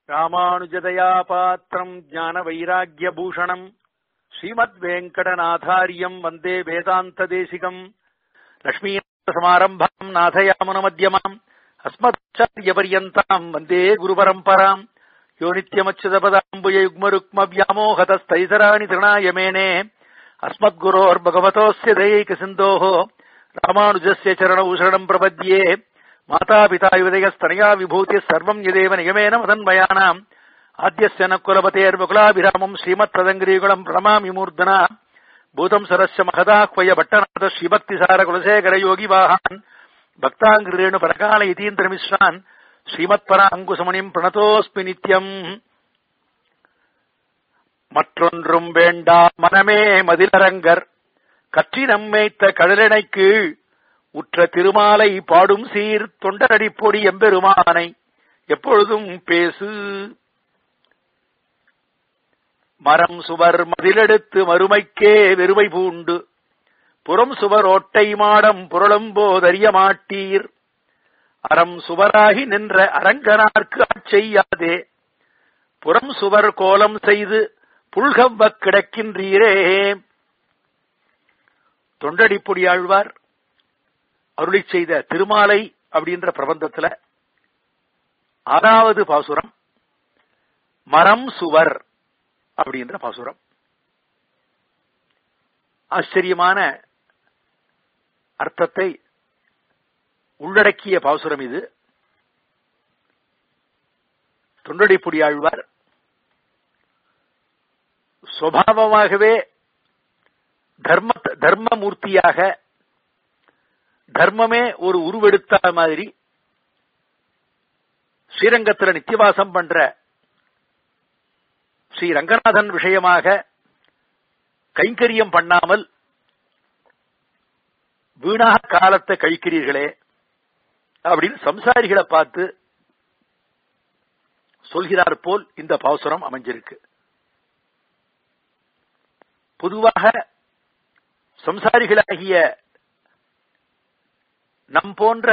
ராமானுஜதயா பாத்திரம் ஞான வைராகிய பூஷணம் ஸ்ரீமத் வெங்கடநாதாரியம் வந்தே வேதாந்த தேசிகம் லட்சுமீ சமாரம்பாம் நாதயாமுன மத்தியமாம் அஸ்மத்சாரிய பரியந்தாம் வந்தே குரு பரம்பராம் யோ நித்யமச்சுதபதாம்புய யுக்ம ருக்ம வியாமோகதஸ்தைசராணி திருணாய மேனே அஸ்மத்குரோர் பகவதோஸ்ய தயைக சிந்தோஹோ ராமானுஜஸ்ய சரணௌ சரணம் பிரபத்யே மாதாபிதா யுதயஸ்தனயா விபூதி சர்வம் யதேவ நியமேன மதன்மயானாம் ஆத்யஸ்ய நக்குலபதேர்வகுலாபிராமம் ஸ்ரீமத் ததங்கிரீகுலம் பிரணமாமி மூர்தனா பூதம் சரஸ்ய மகதாஹ்வய பட்டநாத ஸ்ரீபக்திசார குலசேகர யோகி வாகான் பக்தாங்கிரேணு பரகால யதீந்திர மிஸ்ரான் ஸ்ரீமத் பர அங்குசமணிம் பிரணதோஸ்மி நித்யம் மற்றொன்றும் வேண்டா மனமே மதிலரங்கர் கற்றி நம்மைத்த கடலினை கீழ் உற்ற திருமாலை பாடும் சீர் தொண்டரடி பொடி எம்பெருமானை எப்பொழுதும் பேசு மரம் சுவர் மதிலெடுத்து மறுமைக்கே வெறுமை பூண்டு புறம் சுவர் ஓட்டை மாடம் புரளும்போதறிய மாட்டீர் அறம் சுவராகி நின்ற அரங்கனார்க்கு அச்செய்யாதே புறம் சுவர் கோலம் செய்து புல்கவ்வ கிடக்கின்றீரே தொண்டடிப்பொடி ஆழ்வார் அருளி செய்த திருமாலை அப்படின்ற பிரபந்தத்துல ஆறாவது பாசுரம் மரம் சுவர் அப்படின்ற பாசுரம் ஆச்சரியமான அர்த்தத்தை உள்ளடக்கிய பாசுரம் இது தொண்டடிப்புடி ஆழ்வார் சுவாவமாகவே தர்ம தர்மமூர்த்தியாக தர்மமே ஒரு உருவெடுத்த மாதிரி ஸ்ரீரங்கத்தில் நித்தியவாசம் பண்ற ஸ்ரீ ரங்கநாதன் விஷயமாக கைங்கரியம் பண்ணாமல் வீணாக காலத்தை கழிக்கிறீர்களே அப்படின்னு சம்சாரிகளை பார்த்து சொல்கிறார் போல் இந்த பாசுரம் அமைஞ்சிருக்கு பொதுவாக சம்சாரிகளாகிய நம் போன்ற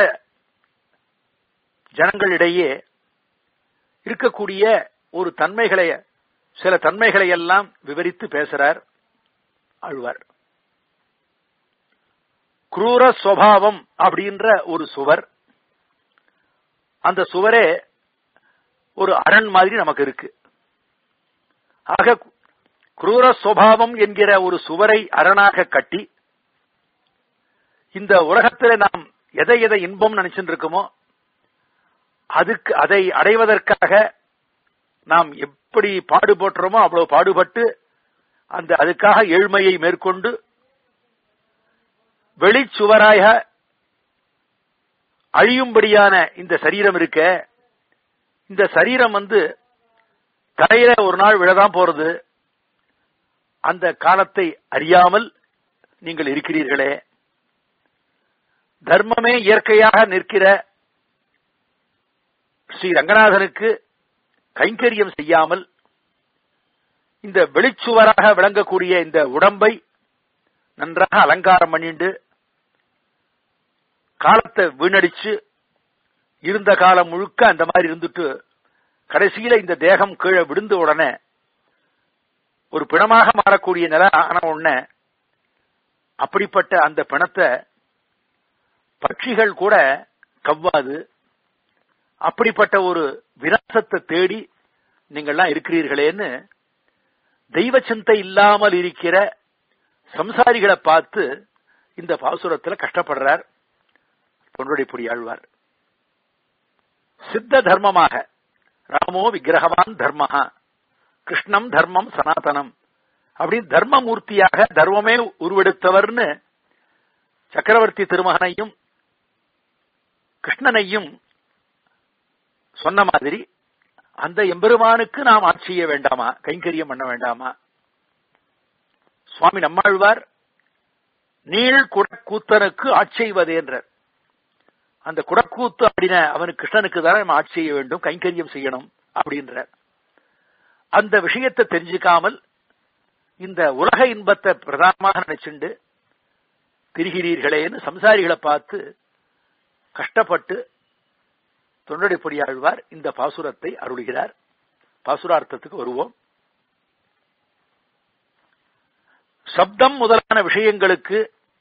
ஜனங்களிடையே இருக்கக்கூடிய ஒரு தன்மைகளை சில தன்மைகளை எல்லாம் விவரித்து பேசுறார் ஆழ்வார் குரூர சுவாவம் அப்படின்ற ஒரு சுவர் அந்த சுவரே ஒரு அரண் மாதிரி நமக்கு இருக்கு ஆக குரூர சுவாவம் என்கிற ஒரு சுவரை அரணாக கட்டி இந்த உலகத்தில் நாம் எதை எதை இன்பம் நினைச்சுட்டு இருக்கோமோ அதுக்கு அதை அடைவதற்காக நாம் எப்படி பாடுபடுறோமோ அவ்வளவு பாடுபட்டு அந்த அதுக்காக ஏழ்மையை மேற்கொண்டு வெளிச்சுவராக அழியும்படியான இந்த சரீரம் இருக்க இந்த சரீரம் வந்து தரையில ஒரு நாள் விழதான் போறது அந்த காலத்தை அறியாமல் நீங்கள் இருக்கிறீர்களே தர்மமே இயற்கையாக நிற்கிற ஸ்ரீ ரங்கநாதனுக்கு கைங்கரியம் செய்யாமல் இந்த வெளிச்சுவராக விளங்கக்கூடிய இந்த உடம்பை நன்றாக அலங்காரம் பண்ணிண்டு காலத்தை வீணடிச்சு இருந்த காலம் முழுக்க அந்த மாதிரி இருந்துட்டு கடைசியில இந்த தேகம் கீழே விழுந்த உடனே ஒரு பிணமாக மாறக்கூடிய நிலை ஆன உடனே அப்படிப்பட்ட அந்த பிணத்தை பட்சிகள் கூட கவ்வாது அப்படிப்பட்ட ஒரு விநாசத்தை தேடி நீங்கள்லாம் இருக்கிறீர்களேன்னு தெய்வ சிந்தை இல்லாமல் இருக்கிற சம்சாரிகளை பார்த்து இந்த பாசுரத்தில் கஷ்டப்படுறார் பொன்னுடைப்புடி ஆழ்வார் சித்த தர்மமாக ராமோ விக்கிரகவான் தர்மஹா கிருஷ்ணம் தர்மம் சனாதனம் அப்படின்னு தர்மமூர்த்தியாக தர்மமே உருவெடுத்தவர்னு சக்கரவர்த்தி திருமகனையும் கிருஷ்ணனையும் சொன்ன மாதிரி அந்த எம்பெருமானுக்கு நாம் ஆட்சி செய்ய வேண்டாமா கைங்கரியம் பண்ண வேண்டாமா சுவாமி நம்மாழ்வார் நீள் குடக்கூத்தனுக்கு ஆட்சி செய்வது என்றார் அந்த குடக்கூத்து அப்படின்ன அவனுக்கு கிருஷ்ணனுக்கு தான் நம்ம ஆட்சி செய்ய வேண்டும் கைங்கரியம் செய்யணும் அப்படின்ற அந்த விஷயத்தை தெரிஞ்சுக்காமல் இந்த உலக இன்பத்தை பிரதானமாக நினைச்சுண்டு திரிகிறீர்களேன்னு சம்சாரிகளை பார்த்து கஷ்டப்பட்டு தொண்டடிப்பொடி ஆழ்வார் இந்த பாசுரத்தை அருளுகிறார் பாசுரார்த்தத்துக்கு வருவோம் சப்தம் முதலான விஷயங்களுக்கு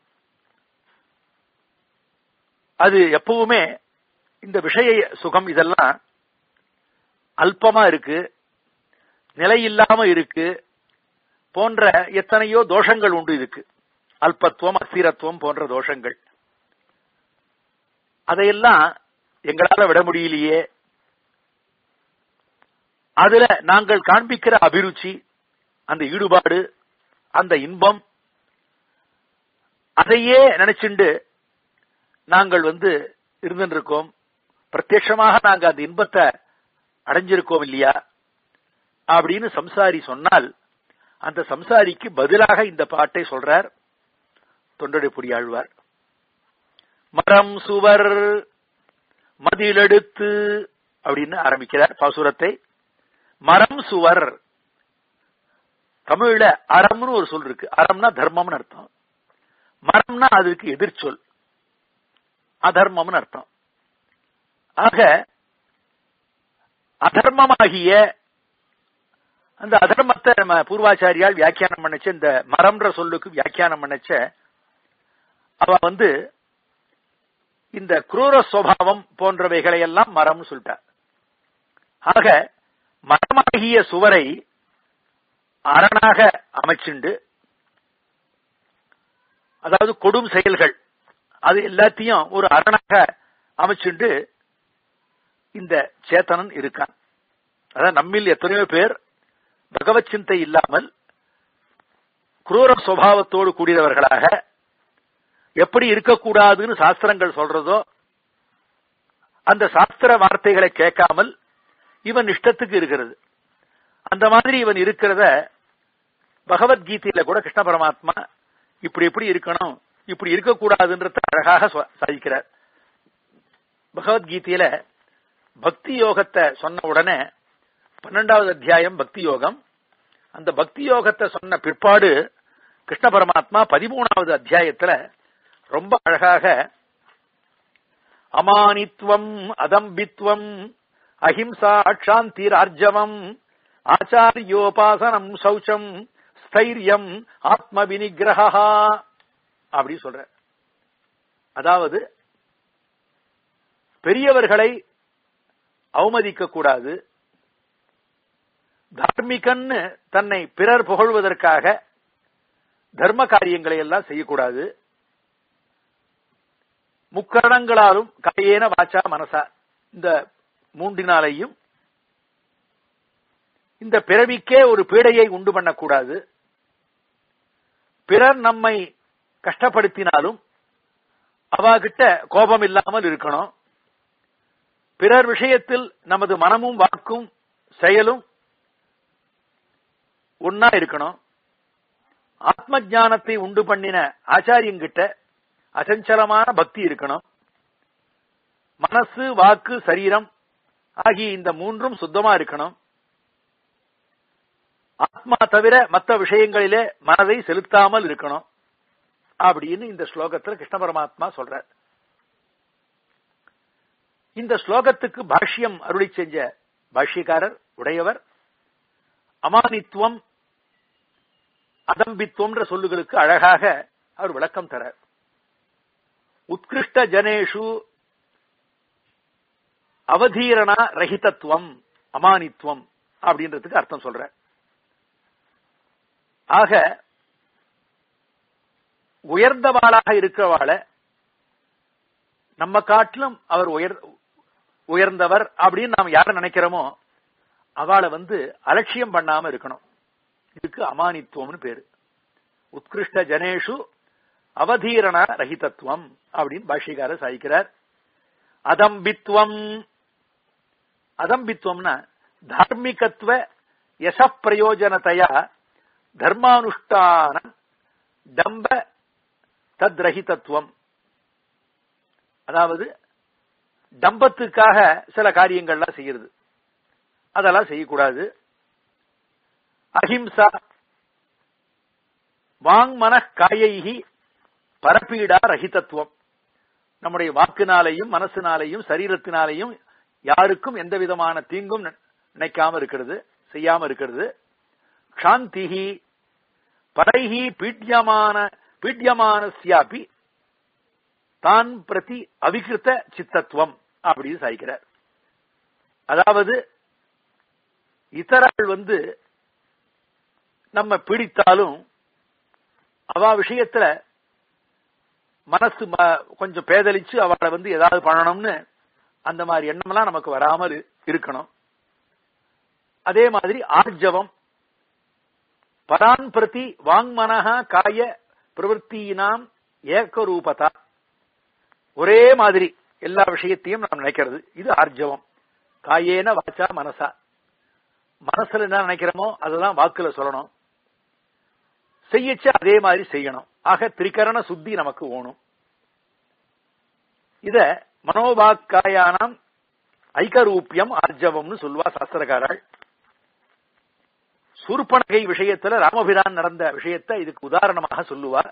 அது எப்பவுமே இந்த விஷய சுகம் இதெல்லாம் அல்பமா இருக்கு நிலை இல்லாம இருக்கு போன்ற எத்தனையோ தோஷங்கள் உண்டு இதுக்கு அல்பத்துவம் அஸ்திரத்துவம் போன்ற தோஷங்கள் அதையெல்லாம் எங்களால விட முடியலையே அதுல நாங்கள் காண்பிக்கிற அபிருச்சி அந்த ஈடுபாடு அந்த இன்பம் அதையே நினைச்சுண்டு நாங்கள் வந்து இருந்துருக்கோம் பிரத்யட்சமாக நாங்க அந்த இன்பத்தை அடைஞ்சிருக்கோம் இல்லையா அப்படின்னு சம்சாரி சொன்னால் அந்த சம்சாரிக்கு பதிலாக இந்த பாட்டை சொல்றார் தொண்டடைப்புடி ஆழ்வார் மரம் சுவர் மதிலெடுத்து அப்படின்னு ஆரம்பிக்கிறார் பாசுரத்தை மரம் சுவர் தமிழ்ல அறம்னு ஒரு சொல் இருக்கு அறம்னா தர்மம்னு அர்த்தம் மரம்னா அதுக்கு எதிர்ச்சொல் அதர்மம்னு அர்த்தம் ஆக அதர்மமாகிய அந்த அதர்மத்தை நம்ம பூர்வாச்சாரியால் வியாக்கியானம் பண்ணச்ச இந்த மரம்ன்ற சொல்லுக்கு வியாக்கியானம் பண்ணச்ச அவ வந்து இந்த குரூர சுவாவம் போன்றவைகளை எல்லாம் மரம்னு சொல்லிட்டார் ஆக மரமாகிய சுவரை அரணாக அமைச்சுண்டு அதாவது கொடும் செயல்கள் அது எல்லாத்தையும் ஒரு அரணாக அமைச்சுண்டு இந்த சேத்தனன் இருக்கான் அதான் நம்மில் எத்தனையோ பேர் பகவத் சிந்தை இல்லாமல் குரூர சுவாவத்தோடு கூடியவர்களாக எப்படி இருக்கக்கூடாதுன்னு சாஸ்திரங்கள் சொல்றதோ அந்த சாஸ்திர வார்த்தைகளை கேட்காமல் இவன் இஷ்டத்துக்கு இருக்கிறது அந்த மாதிரி இவன் இருக்கிறத பகவத்கீதையில கூட கிருஷ்ண பரமாத்மா இப்படி எப்படி இருக்கணும் இப்படி இருக்கக்கூடாதுன்றத அழகாக சாதிக்கிறார் பகவத்கீதையில பக்தி யோகத்தை சொன்ன உடனே பன்னெண்டாவது அத்தியாயம் பக்தி யோகம் அந்த பக்தி யோகத்தை சொன்ன பிற்பாடு கிருஷ்ண பரமாத்மா பதிமூணாவது அத்தியாயத்துல ரொம்ப அழகாக அமானித்வம் அதம்பித்வம் அஹிம்சா அக்ஷாந்திரார்ஜவம் ஆச்சாரியோபாசனம் சௌச்சம் ஸ்தைரியம் ஆத்ம வினிகிரகா அப்படி சொல்ற அதாவது பெரியவர்களை அவமதிக்க கூடாது தார்மிகன்னு தன்னை பிறர் புகழ்வதற்காக தர்ம காரியங்களை எல்லாம் செய்யக்கூடாது முக்கரணங்களாலும் காயேன வாச்சா மனசா இந்த மூன்றினாலையும் இந்த பிறவிக்கே ஒரு பீடையை உண்டு பண்ணக்கூடாது பிறர் நம்மை கஷ்டப்படுத்தினாலும் அவாகிட்ட கோபம் இல்லாமல் இருக்கணும் பிறர் விஷயத்தில் நமது மனமும் வாக்கும் செயலும் ஒன்னா இருக்கணும் ஆத்ம ஜானத்தை உண்டு பண்ணின ஆச்சாரியங்கிட்ட அசஞ்சலமான பக்தி இருக்கணும் மனசு வாக்கு சரீரம் ஆகிய இந்த மூன்றும் சுத்தமா இருக்கணும் ஆத்மா தவிர மற்ற விஷயங்களிலே மனதை செலுத்தாமல் இருக்கணும் அப்படின்னு இந்த ஸ்லோகத்தில் கிருஷ்ண பரமாத்மா சொல்றார் இந்த ஸ்லோகத்துக்கு பாஷ்யம் அருளி செஞ்ச பாஷ்யக்காரர் உடையவர் அமானித்துவம் அதம்பித்துவம்ன்ற சொல்லுகளுக்கு அழகாக அவர் விளக்கம் தரார் உத்கிருஷ்ட ஜனேஷு அவதீரணா ரஹிதத்துவம் அமானித்துவம் அப்படின்றதுக்கு அர்த்தம் சொல்ற ஆக உயர்ந்தவாளாக இருக்கிறவாள நம்ம காட்டிலும் அவர் உயர் உயர்ந்தவர் அப்படின்னு நாம் யார நினைக்கிறோமோ அவளை வந்து அலட்சியம் பண்ணாம இருக்கணும் இதுக்கு அமானித்துவம்னு பேரு உத்கிருஷ்ட ஜனேஷு அவதீரண ரஹிதத்துவம் அப்படின்னு பாஷ்யக்காரர் சாதிக்கிறார் அதம்பித்துவம் அதம்பித்துவம்னா தார்மிகத்துவ யச பிரயோஜனத்தையா தர்மானுஷ்டான டம்ப தத்ரஹிதத்துவம் அதாவது டம்பத்துக்காக சில காரியங்கள்லாம் செய்யறது அதெல்லாம் செய்யக்கூடாது அஹிம்சா வாங்மன காயைகி பரப்பீடா ரஹிதத்துவம் நம்முடைய வாக்குனாலையும் மனசுனாலையும் சரீரத்தினாலையும் யாருக்கும் எந்த விதமான தீங்கும் நினைக்காம இருக்கிறது செய்யாம இருக்கிறது க்ஷாந்திஹி பரைஹி பீட்யமான பீட்யமானஸ்யாபி தான் பிரதி அவிகிருத்த சித்தத்துவம் அப்படின்னு சாய்க்கிறார் அதாவது இதரர்கள் வந்து நம்ம பிடித்தாலும் அவ விஷயத்துல மனசு கொஞ்சம் பேதலிச்சு அவளை வந்து ஏதாவது பண்ணணும்னு அந்த மாதிரி எண்ணம்லாம் நமக்கு வராமல் இருக்கணும் அதே மாதிரி ஆர்ஜவம் பரான் பிரதி வாங்மனஹா காய பிரவருத்தியினாம் ஏகரூபதா ஒரே மாதிரி எல்லா விஷயத்தையும் நாம் நினைக்கிறது இது ஆர்ஜவம் காயேன வாச்சா மனசா மனசுல என்ன நினைக்கிறோமோ அதெல்லாம் வாக்குல சொல்லணும் செய்யச்சு அதே மாதிரி செய்யணும் ஆக திரிகரண சுத்தி நமக்கு ஓணும் இத மனோபாக்காயானாம் ஐக்கரூபியம் ஆர்ஜவம்னு சொல்லுவா சாஸ்திரக்காரர்கள் சூர்பனகை விஷயத்துல ராமபிரான் நடந்த விஷயத்தை இதுக்கு உதாரணமாக சொல்லுவார்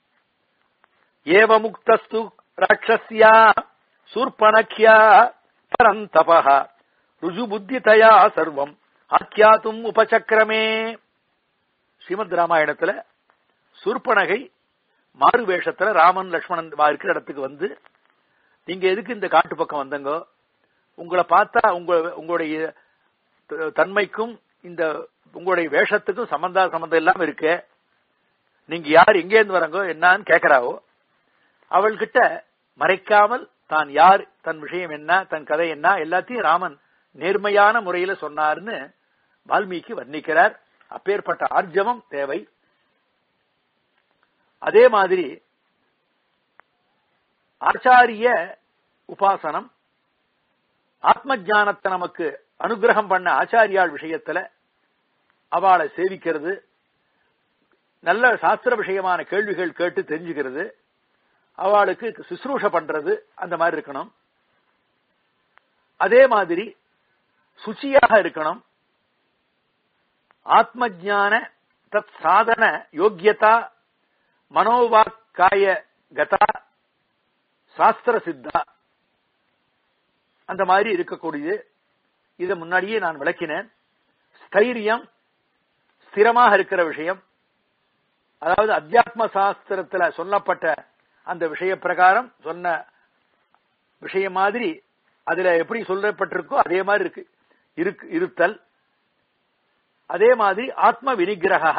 ஏவ முக்தஸ்து ராட்சஸ்யா சூர்பனக்யா பரந்தபா ருஜு புத்திதயா சர்வம் ஆக்கியாத்தும் உபசக்கிரமே ஸ்ரீமத் ராமாயணத்துல சூர்பனகை மாறு வேஷத்துல ராமன் லக்ஷ்மணன் இருக்கிற இடத்துக்கு வந்து நீங்க எதுக்கு இந்த காட்டு பக்கம் வந்தங்க உங்களை பார்த்தா உங்க உங்களுடைய தன்மைக்கும் இந்த உங்களுடைய வேஷத்துக்கும் சம்பந்தா சம்பந்தம் இல்லாம இருக்கு நீங்க யார் எங்கே இருந்து வரங்கோ என்னன்னு கேக்குறாவோ அவள்கிட்ட மறைக்காமல் தான் யார் தன் விஷயம் என்ன தன் கதை என்ன எல்லாத்தையும் ராமன் நேர்மையான முறையில சொன்னார்னு வால்மீகி வர்ணிக்கிறார் அப்பேற்பட்ட ஆர்ஜவம் தேவை அதே மாதிரி ஆச்சாரிய உபாசனம் ஆத்ம ஜானத்தை நமக்கு அனுகிரகம் பண்ண ஆச்சாரியாள் விஷயத்துல அவளை சேவிக்கிறது நல்ல சாஸ்திர விஷயமான கேள்விகள் கேட்டு தெரிஞ்சுக்கிறது அவளுக்கு சுசுரூஷ பண்றது அந்த மாதிரி இருக்கணும் அதே மாதிரி சுச்சியாக இருக்கணும் ஆத்ம ஜான தத் சாதன யோக்கியதா மனோவாக்காய கதா சாஸ்திர சித்தா அந்த மாதிரி இருக்கக்கூடியது இதை முன்னாடியே நான் விளக்கினேன் ஸ்தைரியம் ஸ்திரமாக இருக்கிற விஷயம் அதாவது அத்தியாத்ம சாஸ்திரத்துல சொல்லப்பட்ட அந்த விஷய பிரகாரம் சொன்ன விஷயம் மாதிரி அதுல எப்படி சொல்லப்பட்டிருக்கோ அதே மாதிரி இருக்கு இருக்கு இருத்தல் அதே மாதிரி ஆத்ம வினிகிரக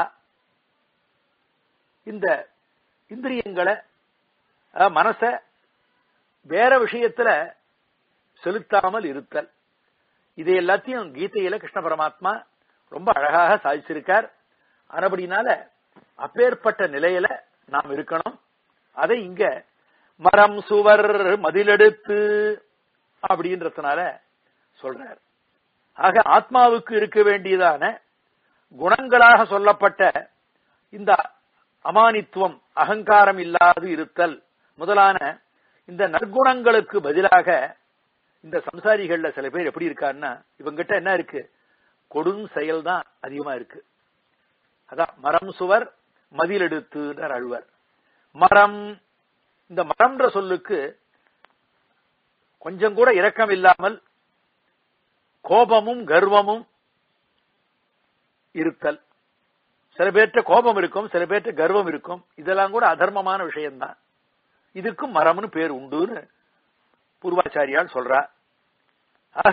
இந்த இந்திரியங்களை மனச வேற விஷயத்துல செலுத்தாமல் இருத்தல் இது எல்லாத்தையும் கீதையில கிருஷ்ண பரமாத்மா ரொம்ப அழகாக சாதிச்சிருக்கார் அதுபடினால அப்பேற்பட்ட நிலையில நாம் இருக்கணும் அதை இங்க மரம் சுவர் மதிலெடுத்து அப்படின்றதுனால சொல்றார் ஆக ஆத்மாவுக்கு இருக்க வேண்டியதான குணங்களாக சொல்லப்பட்ட இந்த அமானித்துவம் அகங்காரம் இல்லாது இருத்தல் முதலான இந்த நற்குணங்களுக்கு பதிலாக இந்த சம்சாரிகள்ல சில பேர் எப்படி இருக்காருன்னா இவங்கிட்ட என்ன இருக்கு கொடும் செயல் தான் அதிகமா இருக்கு அதான் மரம் சுவர் மதில் எடுத்துன்ற அழுவர் மரம் இந்த மரம்ன்ற சொல்லுக்கு கொஞ்சம் கூட இரக்கம் இல்லாமல் கோபமும் கர்வமும் இருத்தல் சில பேர்ட்ட கோபம் இருக்கும் சில பேர்ட்ட கர்வம் இருக்கும் இதெல்லாம் கூட அதர்மமான விஷயம்தான் இதுக்கும் மரம்னு பேர் உண்டுன்னு பூர்வாச்சாரியால் சொல்றா ஆக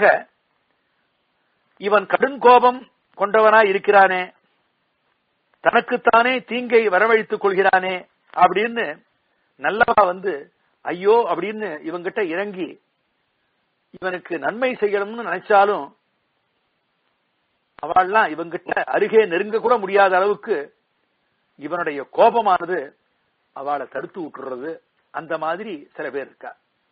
இவன் கடும் கோபம் கொண்டவனா இருக்கிறானே தனக்குத்தானே தீங்கை வரவழைத்துக் கொள்கிறானே அப்படின்னு நல்லவா வந்து ஐயோ அப்படின்னு இவங்கிட்ட இறங்கி இவனுக்கு நன்மை செய்யணும்னு நினைச்சாலும் அவள்லாம் இவங்கிட்ட அருகே நெருங்க கூட முடியாத அளவுக்கு இவனுடைய கோபமானது அவளை தடுத்து விட்டுறது அந்த மாதிரி சில பேர் இருக்கா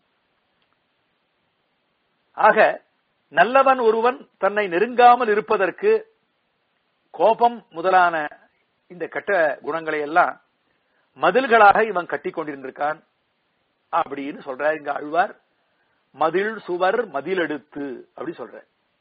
ஆக நல்லவன் ஒருவன் தன்னை நெருங்காமல் இருப்பதற்கு கோபம் முதலான இந்த கெட்ட குணங்களை எல்லாம் மதில்களாக இவன் கட்டி கொண்டிருந்திருக்கான் அப்படின்னு சொல்ற இங்க அழ்வார் மதில் சுவர் மதில் எடுத்து அப்படி சொல்ற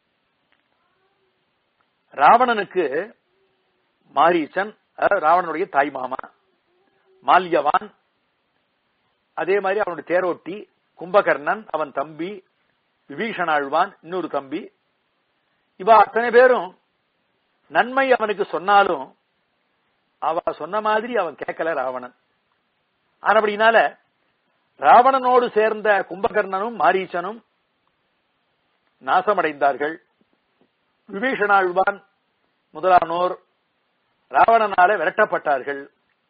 ராவணனுக்கு மாரீச்சன் ராவணனுடைய தாய் மாமா மால்யவான் அதே மாதிரி அவனுடைய தேரோட்டி கும்பகர்ணன் அவன் தம்பி விபீஷணாழ்வான் இன்னொரு தம்பி இவ அத்தனை பேரும் நன்மை அவனுக்கு சொன்னாலும் அவ சொன்ன மாதிரி அவன் கேட்கல ராவணன் ஆனபடினால ராவணனோடு சேர்ந்த கும்பகர்ணனும் மாரீச்சனும் நாசமடைந்தார்கள் விபீஷணாழ்வான் முதலானோர் ராவணனால விரட்டப்பட்டார்கள்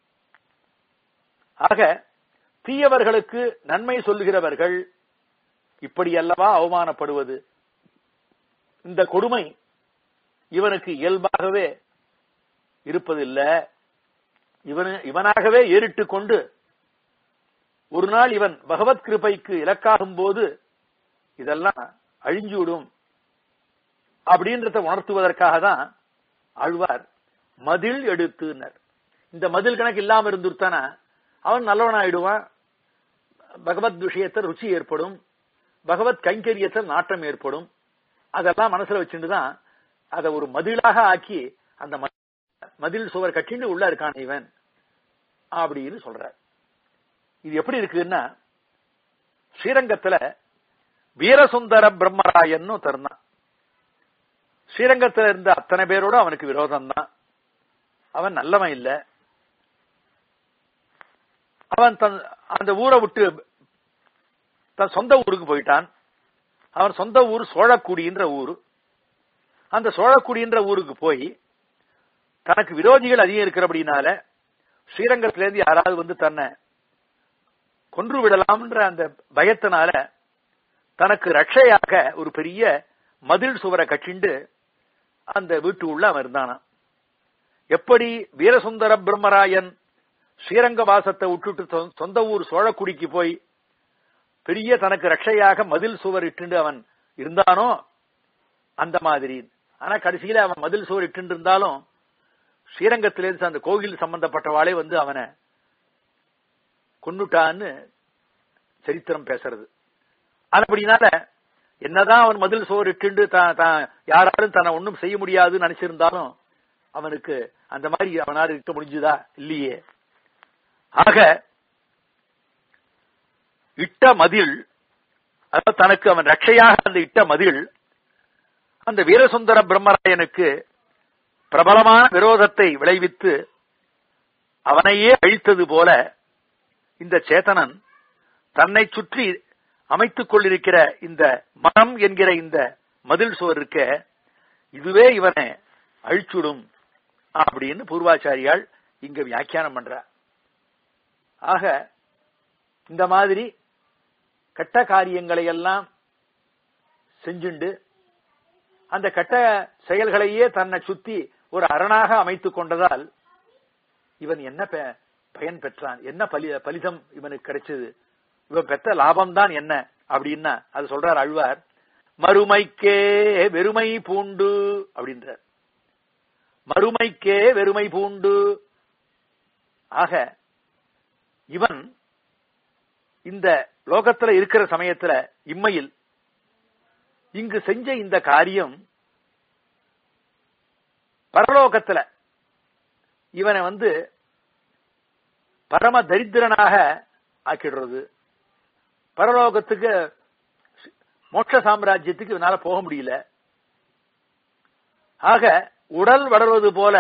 ஆக தீயவர்களுக்கு நன்மை சொல்லுகிறவர்கள் இப்படியல்லவா அவமானப்படுவது இந்த கொடுமை இவனுக்கு இயல்பாகவே இருப்பதில்லை இவனு இவனாகவே ஏறிட்டு கொண்டு ஒரு நாள் இவன் பகவத் கிருபைக்கு இலக்காகும் போது இதெல்லாம் அழிஞ்சுவிடும் அப்படின்றத உணர்த்துவதற்காக தான் ஆழ்வார் மதில் எடுத்துனர் இந்த மதில் கணக்கு இல்லாம இருந்துட்டானா அவன் நல்லவன் ஆயிடுவான் பகவத் விஷயத்தில் ருச்சி ஏற்படும் பகவத் கைங்கரியத்தில் நாட்டம் ஏற்படும் அதெல்லாம் மனசுல வச்சுட்டு தான் அதை ஒரு மதிலாக ஆக்கி அந்த மதில் சுவர் கட்டின்னு உள்ள இருக்கான் இவன் அப்படின்னு சொல்றார் இது எப்படி இருக்குன்னா ஸ்ரீரங்கத்துல வீரசுந்தர பிரம்மராயன்னு தருந்தான் ஸ்ரீரங்கத்துல இருந்த அத்தனை பேரோட அவனுக்கு விரோதம் தான் அவன் நல்லவன் இல்ல அவன் தன் அந்த ஊரை விட்டு தன் சொந்த ஊருக்கு போயிட்டான் அவன் சொந்த ஊர் சோழக்குடின்ற ஊரு அந்த சோழக்குடின்ற ஊருக்கு போய் தனக்கு விரோதிகள் அதிகம் இருக்கிறபடினால ஸ்ரீரங்கத்திலேருந்து யாராவது வந்து தன்னை கொன்று விடலாம்ன்ற அந்த பயத்தினால தனக்கு ரட்சையாக ஒரு பெரிய மதில் சுவரை கட்டிண்டு அந்த வீட்டு உள்ள அவன் இருந்தானான் எப்படி வீரசுந்தர பிரம்மராயன் ஸ்ரீரங்க வாசத்தை விட்டுட்டு சொந்த ஊர் சோழக்குடிக்கு போய் பெரிய தனக்கு ரட்சையாக மதில் சுவர் இட்டுண்டு அவன் இருந்தானோ அந்த மாதிரி ஆனா கடைசியில அவன் மதில் சுவர் இட்டு இருந்தாலும் ஸ்ரீரங்கத்திலிருந்து அந்த கோவில் சம்பந்தப்பட்டவாளே வந்து அவனை கொண்டுட்டான்னு சரித்திரம் பேசுறது அப்படினால என்னதான் அவன் மதில் சோறு இட்டு தான் யாராலும் தன்னை ஒன்றும் செய்ய முடியாதுன்னு நினைச்சிருந்தாலும் அவனுக்கு அந்த மாதிரி அவனால் இருக்க முடிஞ்சுதா இல்லையே ஆக இட்ட மதில் அதாவது தனக்கு அவன் ரட்சையாக அந்த இட்ட மதில் அந்த வீரசுந்தர பிரம்மராயனுக்கு பிரபலமான விரோதத்தை விளைவித்து அவனையே அழித்தது போல இந்த சேத்தனன் தன்னை சுற்றி அமைத்துக் கொண்டிருக்கிற இந்த மனம் என்கிற இந்த மதில் சுவர் இருக்க இதுவே இவனை அழிச்சுடும் அப்படின்னு பூர்வாச்சாரியால் இங்க வியாக்கியானம் பண்ற ஆக இந்த மாதிரி கெட்ட காரியங்களை எல்லாம் செஞ்சுண்டு அந்த கெட்ட செயல்களையே தன்னை சுத்தி ஒரு அரணாக அமைத்துக் கொண்டதால் இவன் என்ன பயன் பெற்றான் என்ன பலி பலிதம் இவனுக்கு கிடைச்சது இவன் பெற்ற லாபம் தான் என்ன அப்படின்னா அது சொல்றார் அழ்வார் மறுமைக்கே வெறுமை பூண்டு அப்படின்றார் மறுமைக்கே வெறுமை பூண்டு ஆக இவன் இந்த லோகத்துல இருக்கிற சமயத்துல இம்மையில் இங்கு செஞ்ச இந்த காரியம் பரலோகத்துல இவனை வந்து பரம தரித்திரனாக ஆக்கிடுறது பரலோகத்துக்கு மோட்ச சாம்ராஜ்யத்துக்கு இவனால போக முடியல ஆக உடல் வளர்வது போல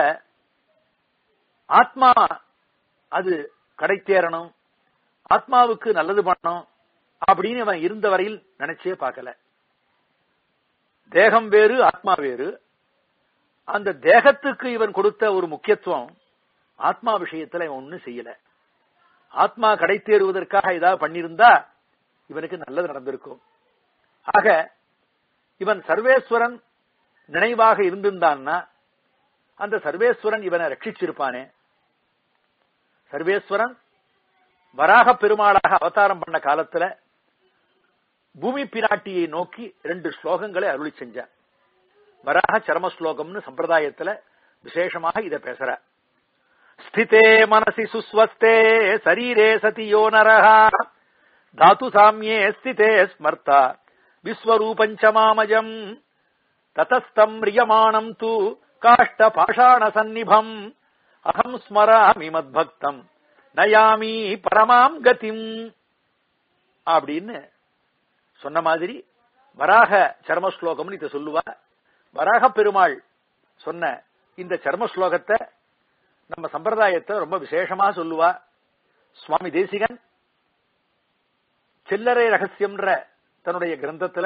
ஆத்மா அது கடை தேரணும் ஆத்மாவுக்கு நல்லது பண்ணணும் அப்படின்னு இவன் இருந்த வரையில் நினைச்சே பார்க்கல தேகம் வேறு ஆத்மா வேறு அந்த தேகத்துக்கு இவன் கொடுத்த ஒரு முக்கியத்துவம் ஆத்மா விஷயத்துல இவன் ஒன்னும் செய்யல ஆத்மா கடை தேறுவதற்காக ஏதாவது பண்ணியிருந்தா இவனுக்கு நல்லது நடந்திருக்கும் ஆக இவன் சர்வேஸ்வரன் நினைவாக இருந்திருந்தான்னா அந்த சர்வேஸ்வரன் இவனை ரட்சிச்சிருப்பானே சர்வேஸ்வரன் வராக பெருமாளாக அவதாரம் பண்ண காலத்துல பூமி பிராட்டியை நோக்கி ரெண்டு ஸ்லோகங்களை அருளி செஞ்சான் வராக சரம ஸ்லோகம்னு சம்பிரதாயத்துல விசேஷமாக இத பேசுற ஸ்திதே மனசி சுஸ்வஸ்தே சரீரே சதி யோ நரஹா தாத்து சாமியே ஸ்திதே ஸ்மர்த்தா விஸ்வரூபஞ்ச மாமஜம் ததஸ்தம் ரியமானம் தூ காஷ்ட பாஷாண சந்நிபம் அகம் ஸ்மராமி மத்பக்தம் நயாமி பரமாம் கதிம் அப்படின்னு சொன்ன மாதிரி வராக சர்ம ஸ்லோகம்னு இதை சொல்லுவா வராக பெருமாள் சொன்ன இந்த சர்ம ஸ்லோகத்தை நம்ம சம்பிரதாயத்தை ரொம்ப விசேஷமா சொல்லுவா சுவாமி தேசிகன் சில்லறை ரகசியம்ன்ற தன்னுடைய கிரந்தத்துல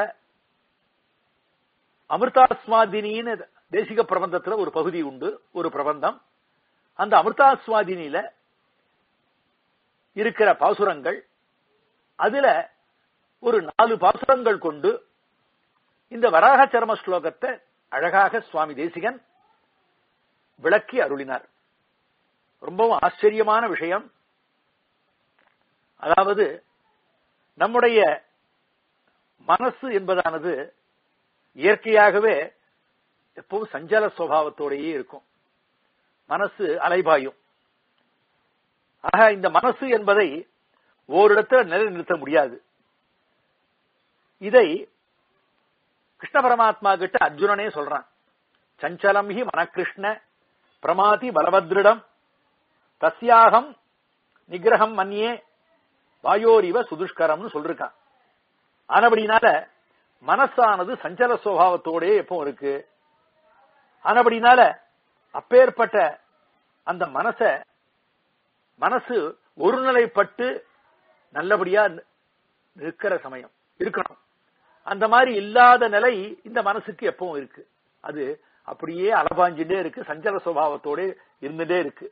அமிர்தாஸ்வாதினின்னு தேசிக பிரபந்தத்துல ஒரு பகுதி உண்டு ஒரு பிரபந்தம் அந்த அமிர்தாஸ்வாதினியில இருக்கிற பாசுரங்கள் அதுல ஒரு நாலு பாசுரங்கள் கொண்டு இந்த வராக சர்ம ஸ்லோகத்தை அழகாக சுவாமி தேசிகன் விளக்கி அருளினார் ரொம்பவும் ஆச்சரியமான விஷயம் அதாவது நம்முடைய மனசு என்பதானது இயற்கையாகவே எப்பவும் சஞ்சல சுவாவத்தோடையே இருக்கும் மனசு அலைபாயும் ஆக இந்த மனசு என்பதை ஓரிடத்துல நிலைநிறுத்த முடியாது இதை கிருஷ்ண பரமாத்மா கிட்ட அர்ஜுனனே சொல்றான் சஞ்சலம் ஹி மனகிருஷ்ண பிரமாதி பலவத்ரிடம் தஸ்யாகம் நிகிரகம் மன்னியே வாயோரிவ சுதுஷ்கரம்னு சொல்லிருக்கான் ஆனபடினால மனசானது சஞ்சல சுவாவத்தோடே எப்பவும் இருக்கு ஆனபடினால அப்பேற்பட்ட அந்த மனச மனசு ஒருநிலைப்பட்டு நல்லபடியா இருக்கிற சமயம் இருக்கணும் அந்த மாதிரி இல்லாத நிலை இந்த மனசுக்கு எப்பவும் இருக்கு அது அப்படியே அலபாஞ்சுட்டே இருக்கு சஞ்சல சுவாவத்தோட இருந்துட்டே இருக்கு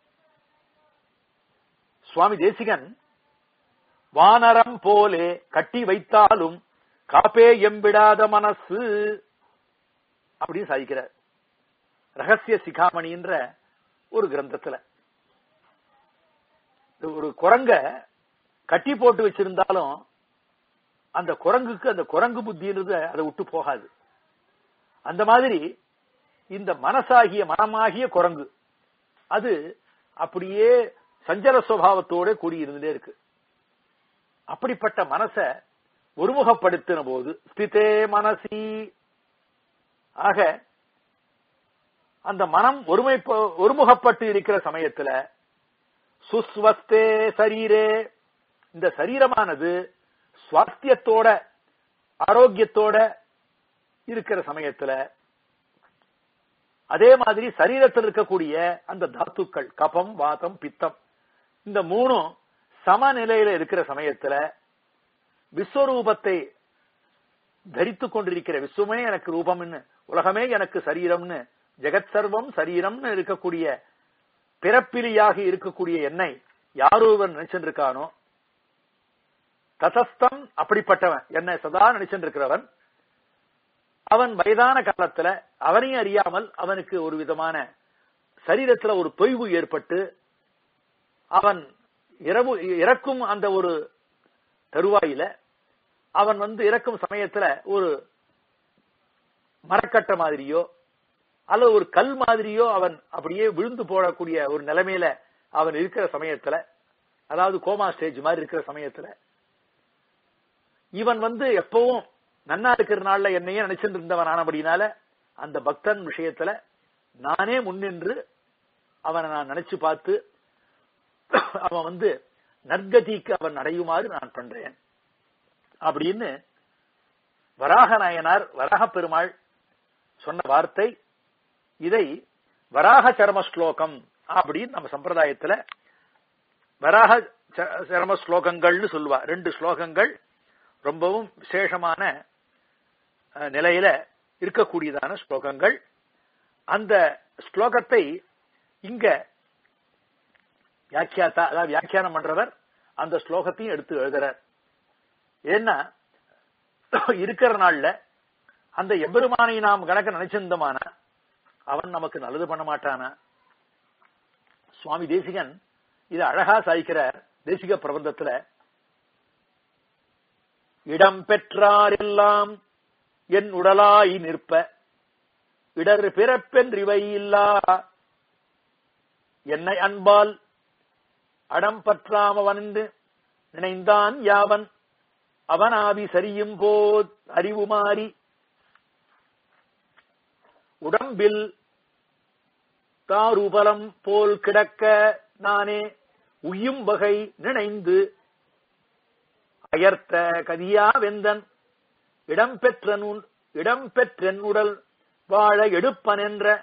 சுவாமி தேசிகன் வானரம் போலே கட்டி வைத்தாலும் காப்பே எம்பிடாத மனசு அப்படின்னு சாதிக்கிறார் ரகசிய சிகாமணின்ற ஒரு கிரந்தத்துல ஒரு குரங்க கட்டி போட்டு வச்சிருந்தாலும் அந்த குரங்குக்கு அந்த குரங்கு புத்தின்றது அதை விட்டு போகாது அந்த மாதிரி இந்த மனசாகிய மனமாகிய குரங்கு அது அப்படியே சஞ்சல சுவாவத்தோட கூடி இருந்துட்டே இருக்கு அப்படிப்பட்ட மனச ஒருமுகப்படுத்தின போது ஸ்திதே மனசி ஆக அந்த மனம் ஒருமை ஒருமுகப்பட்டு இருக்கிற சமயத்துல சுஸ்வஸ்தே சரீரே இந்த சரீரமானது சுவாஸ்தியத்தோட ஆரோக்கியத்தோட இருக்கிற சமயத்துல அதே மாதிரி சரீரத்தில் இருக்கக்கூடிய அந்த தாத்துக்கள் கபம் வாதம் பித்தம் இந்த மூணும் சமநிலையில இருக்கிற சமயத்துல விஸ்வரூபத்தை தரித்து கொண்டிருக்கிற விஸ்வமே எனக்கு ரூபம்னு உலகமே எனக்கு சரீரம்னு ஜெகத் சர்வம் சரீரம்னு இருக்கக்கூடிய பிறப்பிலியாக இருக்கக்கூடிய என்னை யாரொருவன் நினைச்சிருக்கானோ ததஸ்தம் அப்படிப்பட்டவன் என்னை சதா நினைச்சிருக்கிறவன் அவன் வயதான காலத்துல அவனையும் அறியாமல் அவனுக்கு ஒரு விதமான சரீரத்துல ஒரு தொய்வு ஏற்பட்டு அவன் இரவு இறக்கும் அந்த ஒரு தருவாயில அவன் வந்து இறக்கும் சமயத்துல ஒரு மரக்கட்ட மாதிரியோ அல்லது ஒரு கல் மாதிரியோ அவன் அப்படியே விழுந்து போடக்கூடிய ஒரு நிலைமையில அவன் இருக்கிற சமயத்துல அதாவது கோமா ஸ்டேஜ் மாதிரி இருக்கிற சமயத்துல இவன் வந்து எப்பவும் நன்னா இருக்கிற நாள்ல என்னையே நினைச்சிட்டு இருந்தவன் ஆனபடினால அந்த பக்தன் விஷயத்துல நானே முன்னின்று அவனை நான் நினைச்சு பார்த்து அவன் வந்து நற்கதிக்கு அவன் அடையுமாறு நான் பண்றேன் அப்படின்னு வராக நாயனார் வராக பெருமாள் சொன்ன வார்த்தை இதை வராக சரம ஸ்லோகம் அப்படின்னு நம்ம சம்பிரதாயத்துல வராக சரம ஸ்லோகங்கள்னு சொல்லுவா ரெண்டு ஸ்லோகங்கள் ரொம்பவும் விசேஷமான நிலையில இருக்கக்கூடியதான ஸ்லோகங்கள் அந்த ஸ்லோகத்தை இங்க வியாக்கியாத்தா அதாவது வியாக்கியானம் பண்றவர் அந்த ஸ்லோகத்தையும் எடுத்து எழுதுறார் ஏன்னா இருக்கிற நாள்ல அந்த எம்பெருமானை நாம் கணக்க நினைச்சிருந்தோமானா அவன் நமக்கு நல்லது பண்ண மாட்டானா சுவாமி தேசிகன் இது அழகா சாய்க்கிறார் தேசிக பிரபந்தத்துல இடம் பெற்றாரெல்லாம் என் உடலாய் நிற்ப இடர் பிறப்பென்றிவை இல்லா என்னை அன்பால் அடம் பற்றாம வந்து நினைந்தான் யாவன் அவனாவி சரியும் போத் அறிவு மாறி உடம்பில் தாருபலம் போல் கிடக்க நானே உய்யும் வகை நினைந்து அயர்த்த கதியா வெந்தன் இடம்பெற்ற இடம் பெற்றென் உடல் வாழ எடுப்பன் என்ற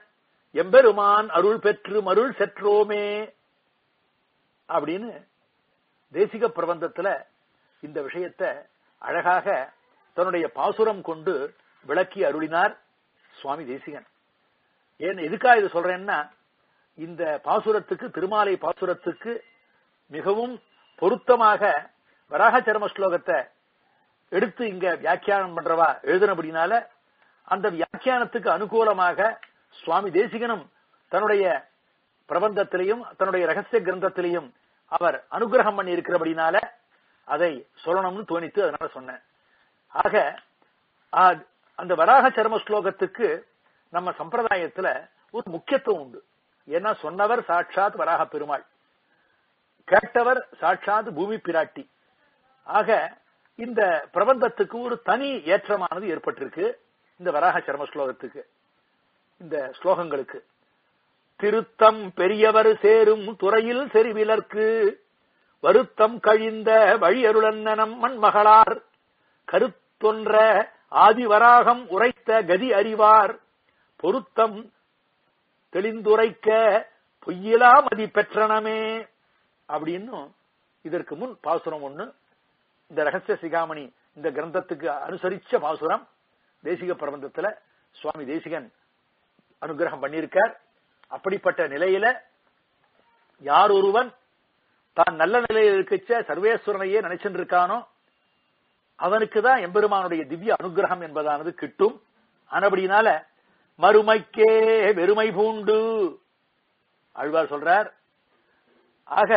எம்பெருமான் அருள் பெற்று மருள் செற்றோமே அப்படின்னு தேசிக பிரபந்தத்துல இந்த விஷயத்தை அழகாக தன்னுடைய பாசுரம் கொண்டு விளக்கி அருளினார் சுவாமி தேசிகன் ஏன் எதுக்காக இது சொல்றேன்னா இந்த பாசுரத்துக்கு திருமாலை பாசுரத்துக்கு மிகவும் பொருத்தமாக வராக சர்ம ஸ்லோகத்தை எடுத்து இங்க வியாக்கியானம் பண்றவா எழுதினபடினால அந்த வியாக்கியானத்துக்கு அனுகூலமாக சுவாமி தேசிகனும் தன்னுடைய பிரபந்தத்திலையும் தன்னுடைய ரகசிய கிரந்தத்திலையும் அவர் அனுகிரகம் பண்ணி இருக்கிறபடினால அதை சொல்லணும்னு தோணித்து அதனால சொன்னேன் ஆக அந்த வராக சர்ம ஸ்லோகத்துக்கு நம்ம சம்பிரதாயத்துல ஒரு முக்கியத்துவம் உண்டு ஏன்னா சொன்னவர் சாட்சாத் வராக பெருமாள் கேட்டவர் சாட்சாத் பூமி பிராட்டி ஆக இந்த பிரபந்தத்துக்கு ஒரு தனி ஏற்றமானது ஏற்பட்டிருக்கு இந்த வராக சர்ம ஸ்லோகத்துக்கு இந்த ஸ்லோகங்களுக்கு திருத்தம் பெரியவர் சேரும் துறையில் செறிவிலர்க்கு வருத்தம் கழிந்த வழியருளன்னனம் மண்மகளார் கருத்தொன்ற ஆதிவராகம் உரைத்த கதி அறிவார் பொருத்தம் தெளிந்துரைக்க பொய்யிலா மதி பெற்றனமே அப்படின்னு இதற்கு முன் பாசுரம் ஒண்ணு இந்த ரகசிய சிகாமணி இந்த கிரந்தத்துக்கு அனுசரிச்ச பாசுரம் தேசிக பிரபந்தத்துல சுவாமி தேசிகன் அனுகிரகம் பண்ணியிருக்கார் அப்படிப்பட்ட நிலையில யார் ஒருவன் தான் நல்ல நிலையில் இருக்கச்ச சர்வேஸ்வரனையே நினைச்சுட்டு இருக்கானோ அவனுக்கு தான் எம்பெருமானுடைய திவ்ய அனுகிரகம் என்பதானது கிட்டும் ஆனபடினால மறுமைக்கே வெறுமை பூண்டு ஆழ்வார் சொல்றார் ஆக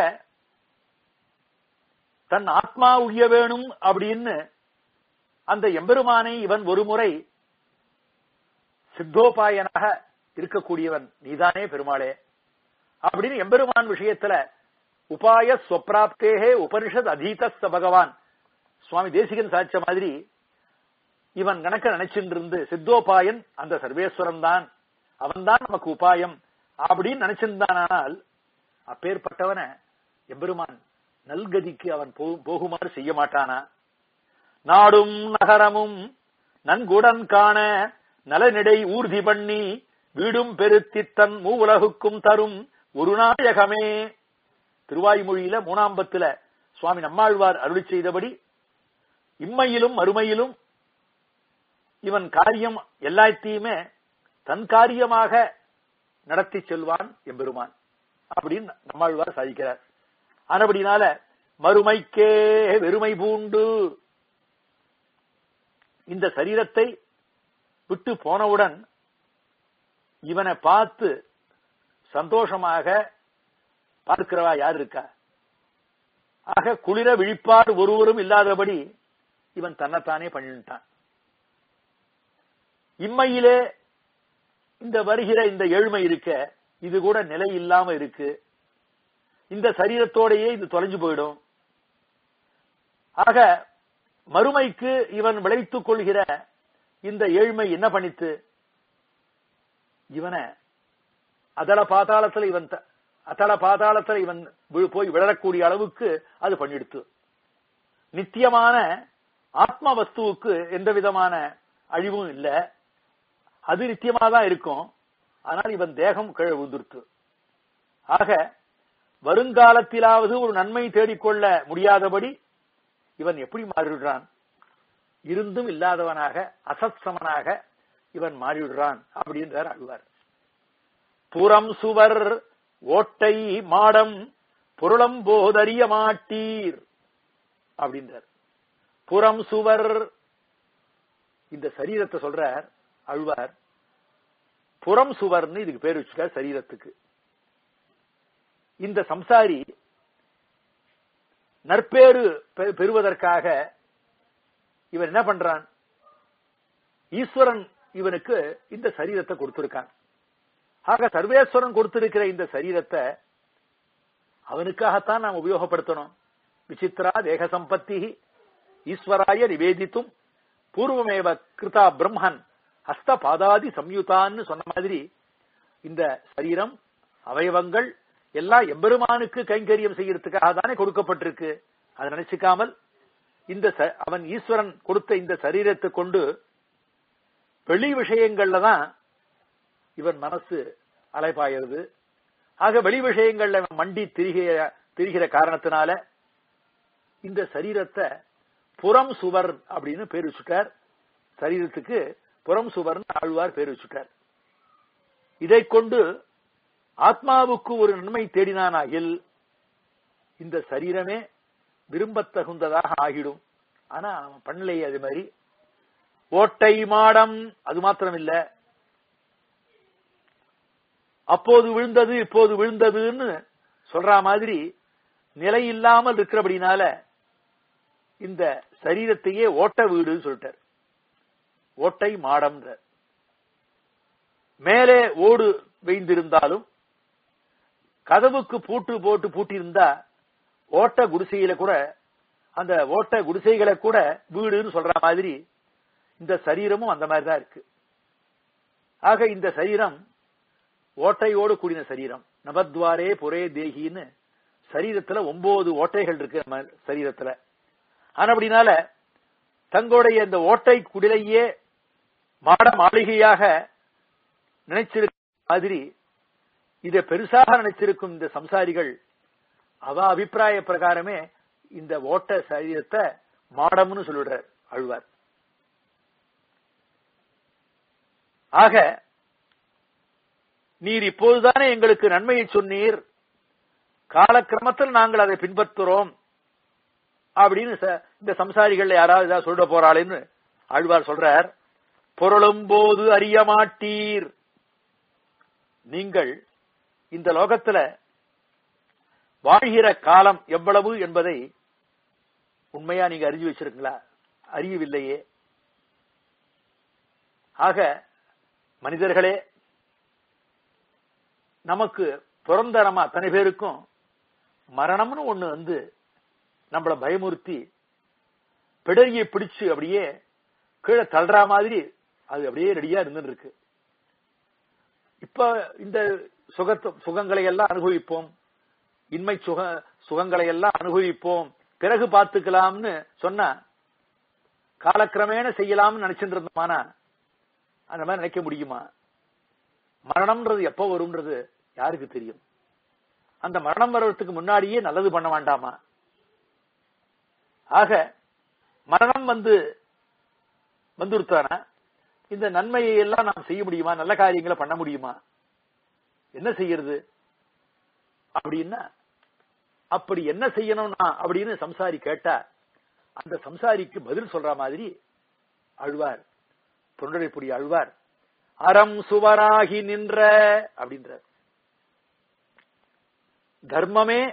தன் ஆத்மா உய்ய வேணும் அப்படின்னு அந்த எம்பெருமானை இவன் ஒரு முறை சித்தோபாயனாக இருக்கக்கூடியவன் நீதானே பெருமாளே அப்படின்னு எம்பெருமான் விஷயத்துல உபாய ஸ்வப்ராப்தேகே உபனிஷத் அதீத பகவான் சுவாமி தேசிகன் சாட்ச மாதிரி இவன் கணக்க நினைச்சுட்டு இருந்து சித்தோபாயன் அந்த சர்வேஸ்வரன் தான் அவன் தான் நமக்கு உபாயம் அப்படின்னு நினைச்சிருந்தானால் அப்பேற்பட்டவன எம்பெருமான் நல்கதிக்கு அவன் போகுமாறு செய்ய மாட்டானா நாடும் நகரமும் நன்குடன் காண நலனிடை ஊர்தி பண்ணி வீடும் பெருத்தி தன் மூவுலகுக்கும் தரும் ஒரு நாயகமே திருவாய்மொழியில மூணாம்பத்துல சுவாமி நம்மாழ்வார் அருளி செய்தபடி இம்மையிலும் மறுமையிலும் இவன் காரியம் எல்லாத்தையுமே தன் காரியமாக நடத்தி செல்வான் எம்பெருமான் அப்படின்னு நம்மாழ்வார் சாதிக்கிறார் ஆனபடினால மறுமைக்கே வெறுமை பூண்டு இந்த சரீரத்தை விட்டு போனவுடன் இவனை பார்த்து சந்தோஷமாக பார்க்கிறவா யார் இருக்கா ஆக குளிர விழிப்பார் ஒருவரும் இல்லாதபடி இவன் தன்னைத்தானே பண்ணிட்டான் இம்மையிலே இந்த வருகிற இந்த ஏழ்மை இருக்க இது கூட நிலை இல்லாம இருக்கு இந்த சரீரத்தோடையே இது தொலைஞ்சு போயிடும் ஆக மறுமைக்கு இவன் விளைத்துக் கொள்கிற இந்த ஏழ்மை என்ன பண்ணித்து இவனை அதள பாதாளத்துல இவன் அதள பாதாளத்துல இவன் போய் விழக்கூடிய அளவுக்கு அது பண்ணிடுத்து நித்தியமான ஆத்ம வஸ்துவுக்கு எந்த விதமான அழிவும் இல்லை அது நித்தியமா தான் இருக்கும் ஆனால் இவன் தேகம் கீழே விழுந்துருத்து ஆக வருங்காலத்திலாவது ஒரு நன்மை தேடிக்கொள்ள முடியாதபடி இவன் எப்படி மாறிவிடுறான் இருந்தும் இல்லாதவனாக அசத்சமனாக இவன் மாறிவிடுறான் அப்படின்றார் அழுவார் புறம் சுவர் ஓட்டை மாடம் புரளம் போதறிய மாட்டீர் அப்படின்றார் புறம் சுவர் இந்த சரீரத்தை சொல்றார் அழ்வார் புறம் சுவர்னு இதுக்கு பேர் வச்சுட்டார் சரீரத்துக்கு இந்த சம்சாரி நற்பேறு பெறுவதற்காக இவன் என்ன பண்றான் ஈஸ்வரன் இவனுக்கு இந்த சரீரத்தை கொடுத்திருக்கான் ஆக சர்வேஸ்வரன் கொடுத்திருக்கிற இந்த சரீரத்தை அவனுக்காகத்தான் நாம் உபயோகப்படுத்தணும் விசித்ரா தேக சம்பத்தி ஈஸ்வராய நிவேதித்தும் பூர்வமேவ கிருதா பிரம்மன் ஹஸ்த பாதாதி சம்யுதான்னு சொன்ன மாதிரி இந்த சரீரம் அவயவங்கள் எல்லாம் எம்பெருமானுக்கு கைங்கரியம் செய்யறதுக்காக தானே கொடுக்கப்பட்டிருக்கு அதை நினைச்சுக்காமல் இந்த அவன் ஈஸ்வரன் கொடுத்த இந்த சரீரத்தை கொண்டு வெளி விஷயங்கள்ல தான் இவன் மனசு அலைப்பாயிருது ஆக வெளி விஷயங்கள்ல மண்டி திரிகிற திரிகிற காரணத்தினால இந்த சரீரத்தை புறம் சுவர் அப்படின்னு பேர் வச்சுட்டார் சரீரத்துக்கு புறம் சுவர்னு ஆழ்வார் பேர் வச்சுட்டார் இதை கொண்டு ஆத்மாவுக்கு ஒரு நன்மை தேடினானாகில் இந்த சரீரமே விரும்பத்தகுந்ததாக ஆகிடும் ஆனா அவன் பண்ணலையே அது மாதிரி ஓட்டை மாடம் அது மாத்திரம் இல்ல அப்போது விழுந்தது இப்போது விழுந்ததுன்னு சொல்ற மாதிரி நிலை இல்லாமல் இருக்கிறபடினால இந்த சரீரத்தையே ஓட்ட வீடுன்னு சொல்லிட்டார் ஓட்டை மாடம்ன்ற மேலே ஓடு வைந்திருந்தாலும் கதவுக்கு பூட்டு போட்டு பூட்டியிருந்தா ஓட்ட குடிசையில கூட அந்த ஓட்ட குடிசைகளை கூட வீடுன்னு சொல்ற மாதிரி இந்த சரீரமும் அந்த மாதிரி தான் இருக்கு ஆக இந்த சரீரம் ஓட்டையோடு கூடின சரீரம் நபத்வாரே புரே தேகின்னு சரீரத்துல ஒன்பது ஓட்டைகள் இருக்கு நம்ம சரீரத்துல ஆனபடினால தங்களுடைய இந்த ஓட்டை குடிலையே மாட மாளிகையாக நினைச்சிருக்க மாதிரி இதை பெருசாக நினைச்சிருக்கும் இந்த சம்சாரிகள் அவ அபிப்பிராய பிரகாரமே இந்த ஓட்ட சரீரத்தை மாடம்னு சொல்லிடுறார் அழ்வார் ஆக நீர் இப்போதுதானே எங்களுக்கு நன்மையை சொன்னீர் காலக்கிரமத்தில் நாங்கள் அதை பின்பற்றுறோம் அப்படின்னு இந்த சம்சாரிகள் யாராவது ஏதாவது சொல்ல போறாளேன்னு ஆழ்வார் சொல்றார் பொருளும் போது அறிய மாட்டீர் நீங்கள் இந்த லோகத்துல வாழ்கிற காலம் எவ்வளவு என்பதை உண்மையா நீங்க அறிஞ்சு வச்சிருக்கீங்களா அறியவில்லையே ஆக மனிதர்களே நமக்கு பிறந்த நம்ம அத்தனை பேருக்கும் மரணம்னு ஒண்ணு வந்து நம்மள பயமுறுத்தி பிடரியை பிடிச்சு அப்படியே கீழே தள்ளுற மாதிரி அது அப்படியே ரெடியா இருந்துட்டு இருக்கு இப்ப இந்த சுகத்து சுகங்களை எல்லாம் அனுபவிப்போம் இன்மை சுக சுகங்களை எல்லாம் அனுபவிப்போம் பிறகு பார்த்துக்கலாம்னு சொன்னா காலக்கிரமேண செய்யலாம்னு நினைச்சிட்டு இருந்தோமானா அந்த மாதிரி நினைக்க முடியுமா மரணம்ன்றது எப்ப வரும்ன்றது யாருக்கு தெரியும் அந்த மரணம் வர்றதுக்கு முன்னாடியே நல்லது பண்ண வேண்டாமா ஆக மரணம் வந்து வந்துருத்தானா இந்த நன்மையை எல்லாம் நாம் செய்ய முடியுமா நல்ல காரியங்களை பண்ண முடியுமா என்ன செய்யறது அப்படின்னா அப்படி என்ன செய்யணும்னா அப்படின்னு சம்சாரி கேட்டா அந்த சம்சாரிக்கு பதில் சொல்ற மாதிரி அழ்வார் தொண்டரைப்புடி அழ்வார் அறம் சுவராகி நின்ற அப்படின்ற தர்மமே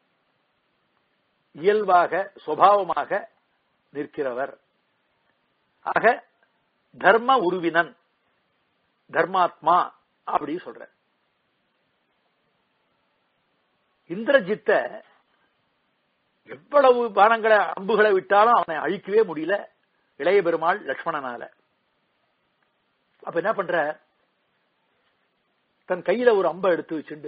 இயல்பாக சுவாவமாக நிற்கிறவர் ஆக தர்ம உருவினன் தர்மாத்மா அப்படி சொல்ற இந்திரஜித்த எவ்வளவு பானங்களை அம்புகளை விட்டாலும் அவனை அழிக்கவே முடியல இளைய பெருமாள் லட்சுமணனால அப்ப என்ன பண்ற தன் கையில ஒரு அம்பை எடுத்து வச்சுண்டு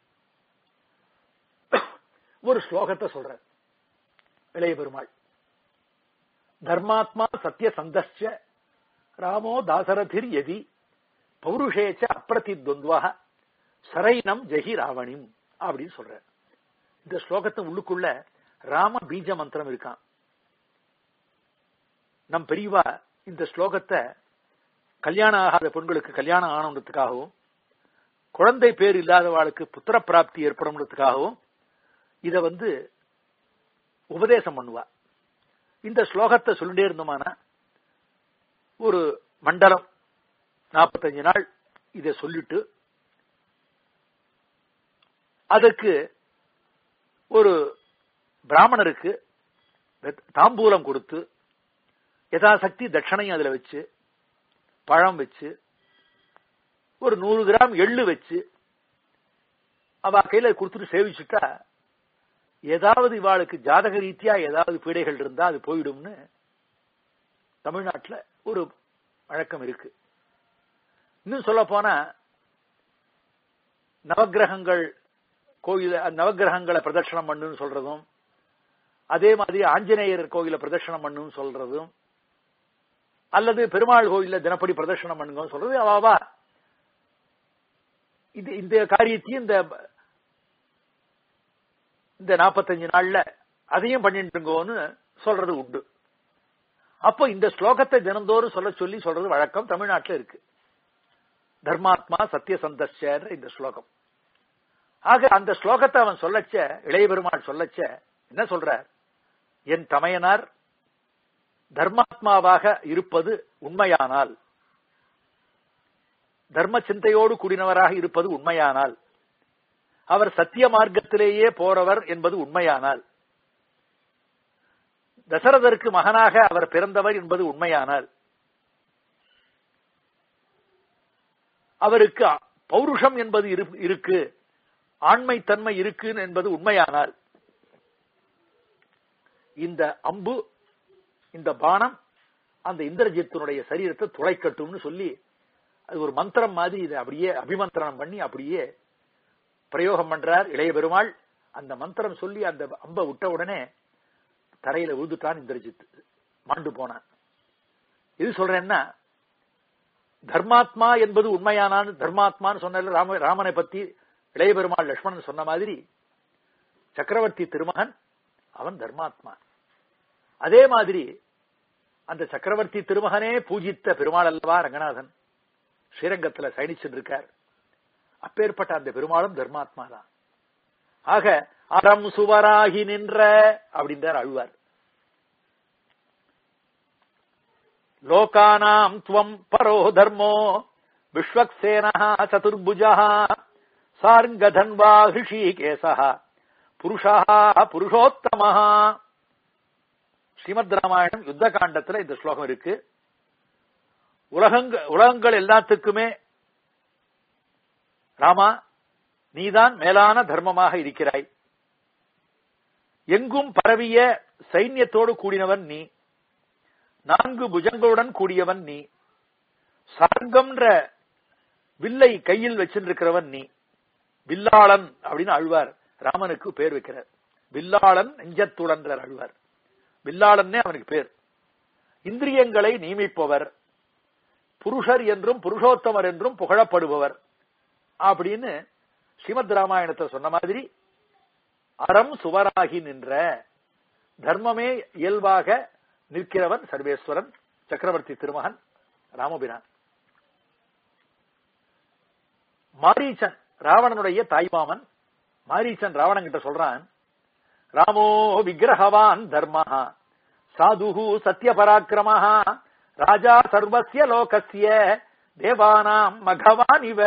ஒரு ஸ்லோகத்தை சொல்ற இளைய பெருமாள் தர்மாத்மா சத்திய சந்தஸ்ய ராமோ தாசரதிர் எதி பௌருஷேச்ச அப்பிரதி துவந்த்வா சரைனம் ஜெகி ராவணிம் அப்படின்னு சொல்ற இந்த ஸ்லோகத்தின் உள்ளுக்குள்ள ராம பீஜ மந்திரம் இருக்கான் நம் பெரியவா இந்த ஸ்லோகத்தை கல்யாணம் ஆகாத பெண்களுக்கு கல்யாணம் ஆனதுக்காகவும் குழந்தை பேர் இல்லாதவாளுக்கு புத்திர பிராப்தி ஏற்படும்ன்றதுக்காகவும் இத வந்து உபதேசம் பண்ணுவா இந்த ஸ்லோகத்தை சொல்லிட்டே இருந்தோமானா ஒரு மண்டலம் நாற்பத்தஞ்சு நாள் இதை சொல்லிட்டு அதற்கு ஒரு பிராமணருக்கு தாம்பூலம் கொடுத்து யதாசக்தி தட்சணையும் அதுல வச்சு பழம் வச்சு ஒரு நூறு கிராம் எள்ளு வச்சு அவ கையில கொடுத்துட்டு சேவிச்சுட்டா ஏதாவது இவாளுக்கு ஜாதக ரீதியா ஏதாவது பீடைகள் இருந்தா அது போயிடும்னு தமிழ்நாட்டில் ஒரு வழக்கம் இருக்கு இன்னும் சொல்ல போனா நவகிரகங்கள் கோயில நவகிரகங்களை பிரதட்சணம் பண்ணுன்னு சொல்றதும் அதே மாதிரி ஆஞ்சநேயர் கோயில பிரதட்சணம் பண்ணுன்னு சொல்றதும் அல்லது பெருமாள் கோயில தினப்படி பிரதட்சணம் பண்ணுங்க சொல்றது அவாவா இது இந்த காரியத்தையும் இந்த இந்த நாற்பத்தஞ்சு நாள்ல அதையும் பண்ணிட்டு இருக்கோன்னு சொல்றது உண்டு அப்போ இந்த ஸ்லோகத்தை தினந்தோறும் சொல்ல சொல்லி சொல்றது வழக்கம் தமிழ்நாட்டில் இருக்கு தர்மாத்மா சத்தியசந்தஸ்யன்ற இந்த ஸ்லோகம் ஆக அந்த ஸ்லோகத்தை அவன் சொல்லச்ச இளைய பெருமாள் சொல்லச்ச என்ன சொல்றார் என் தமையனார் தர்மாத்மாவாக இருப்பது உண்மையானால் தர்ம சிந்தையோடு கூடினவராக இருப்பது உண்மையானால் அவர் சத்திய மார்க்கத்திலேயே போறவர் என்பது உண்மையானால் தசரதற்கு மகனாக அவர் பிறந்தவர் என்பது உண்மையானால் அவருக்கு பௌருஷம் என்பது இருக்கு ஆண்மை தன்மை இருக்கு என்பது உண்மையானால் இந்த அம்பு இந்த பானம் அந்த இந்திரஜித்தினுடைய சரீரத்தை துளைக்கட்டும்னு சொல்லி அது ஒரு மந்திரம் மாதிரி இதை அப்படியே அபிமந்திரணம் பண்ணி அப்படியே பிரயோகம் பண்றார் இளைய பெருமாள் அந்த மந்திரம் சொல்லி அந்த அம்பை விட்ட உடனே தரையில விழுந்துட்டான் இந்திரஜித் மாண்டு போனான் இது சொல்றேன்னா தர்மாத்மா என்பது உண்மையானான் தர்மாத்மான்னு சொன்ன ராம ராமனை பத்தி இளைய பெருமாள் லட்சுமணன் சொன்ன மாதிரி சக்கரவர்த்தி திருமகன் அவன் தர்மாத்மா அதே மாதிரி அந்த சக்கரவர்த்தி திருமகனே பூஜித்த பெருமாள் அல்லவா ரங்கநாதன் ஸ்ரீரங்கத்துல சயனிச்சுட்டு இருக்கார் அப்பேற்பட்ட அந்த பெருமாளும் தர்மாத்மா தான் ஆக அறம் சுவராகி நின்ற அப்படின்றார் அழுவார் லோகானாம் துவம் பரோ தர்மோ விஸ்வக்சேனா சதுர்புஜா சார்ங்கதன்வா ஹிருஷிகேசா புருஷா புருஷோத்தமா ஸ்ரீமத் ராமாயணம் யுத்த காண்டத்துல இந்த ஸ்லோகம் இருக்கு உலகங்க உலகங்கள் எல்லாத்துக்குமே ராமா நீதான் மேலான தர்மமாக இருக்கிறாய் எங்கும் பரவிய சைன்யத்தோடு கூடினவன் நீ நான்கு புஜங்களுடன் கூடியவன் நீ சார்கம்ன்ற வில்லை கையில் வச்சிருக்கிறவன் நீ வில்லாளன் அப்படின்னு அழ்வார் ராமனுக்கு பேர் வைக்கிறார் வில்லாளன் நெஞ்சத்துடன் அழ்வார் வில்லாளன்னே அவனுக்கு பேர் இந்திரியங்களை நியமிப்பவர் புருஷர் என்றும் புருஷோத்தமர் என்றும் புகழப்படுபவர் அப்படின்னு ஸ்ரீமத் ராமாயணத்தை சொன்ன மாதிரி அறம் சுவராகி நின்ற தர்மமே இயல்பாக நிற்கிறவன் சர்வேஸ்வரன் சக்கரவர்த்தி திருமகன் ராமபிரான் மாரீச்சன் ராவணனுடைய தாய்மாமன் மாரீச்சன் ராவணன் கிட்ட சொல்றான் ராமோ விக்கிரகவான் தர்மஹா சாதுஹு சத்ய பராக்கிரமஹா ராஜா சர்வசிய லோகசிய தேவானாம் மகவான் இவ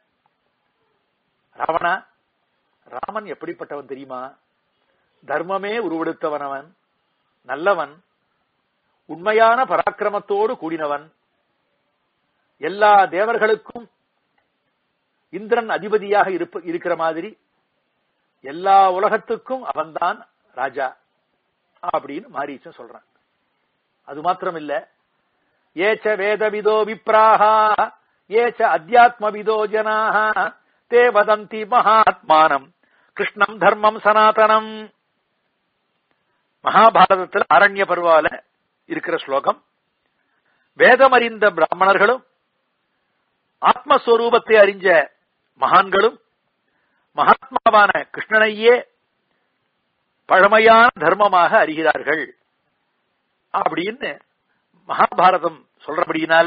ராவணா ராமன் எப்படிப்பட்டவன் தெரியுமா தர்மமே உருவெடுத்தவன் அவன் நல்லவன் உண்மையான பராக்கிரமத்தோடு கூடினவன் எல்லா தேவர்களுக்கும் இந்திரன் அதிபதியாக இருக்கிற மாதிரி எல்லா உலகத்துக்கும் அவன்தான் ராஜா அப்படின்னு மாரீச்சன் சொல்றான் அது மாத்திரம் இல்ல ஏச்ச வேதவிதோ விப்ராஹா ஏச்ச அத்தியாத்மவிதோ ஜனாக தே வதந்தி மகாத்மானம் கிருஷ்ணம் தர்மம் சனாதனம் மகாபாரதத்தில் அரண்ய பருவால இருக்கிற ஸ்லோகம் வேதமறிந்த பிராமணர்களும் ஆத்மஸ்வரூபத்தை அறிஞ்ச மகான்களும் மகாத்மாவான கிருஷ்ணனையே பழமையான தர்மமாக அறிகிறார்கள் அப்படின்னு மகாபாரதம் சொல்றபடியினால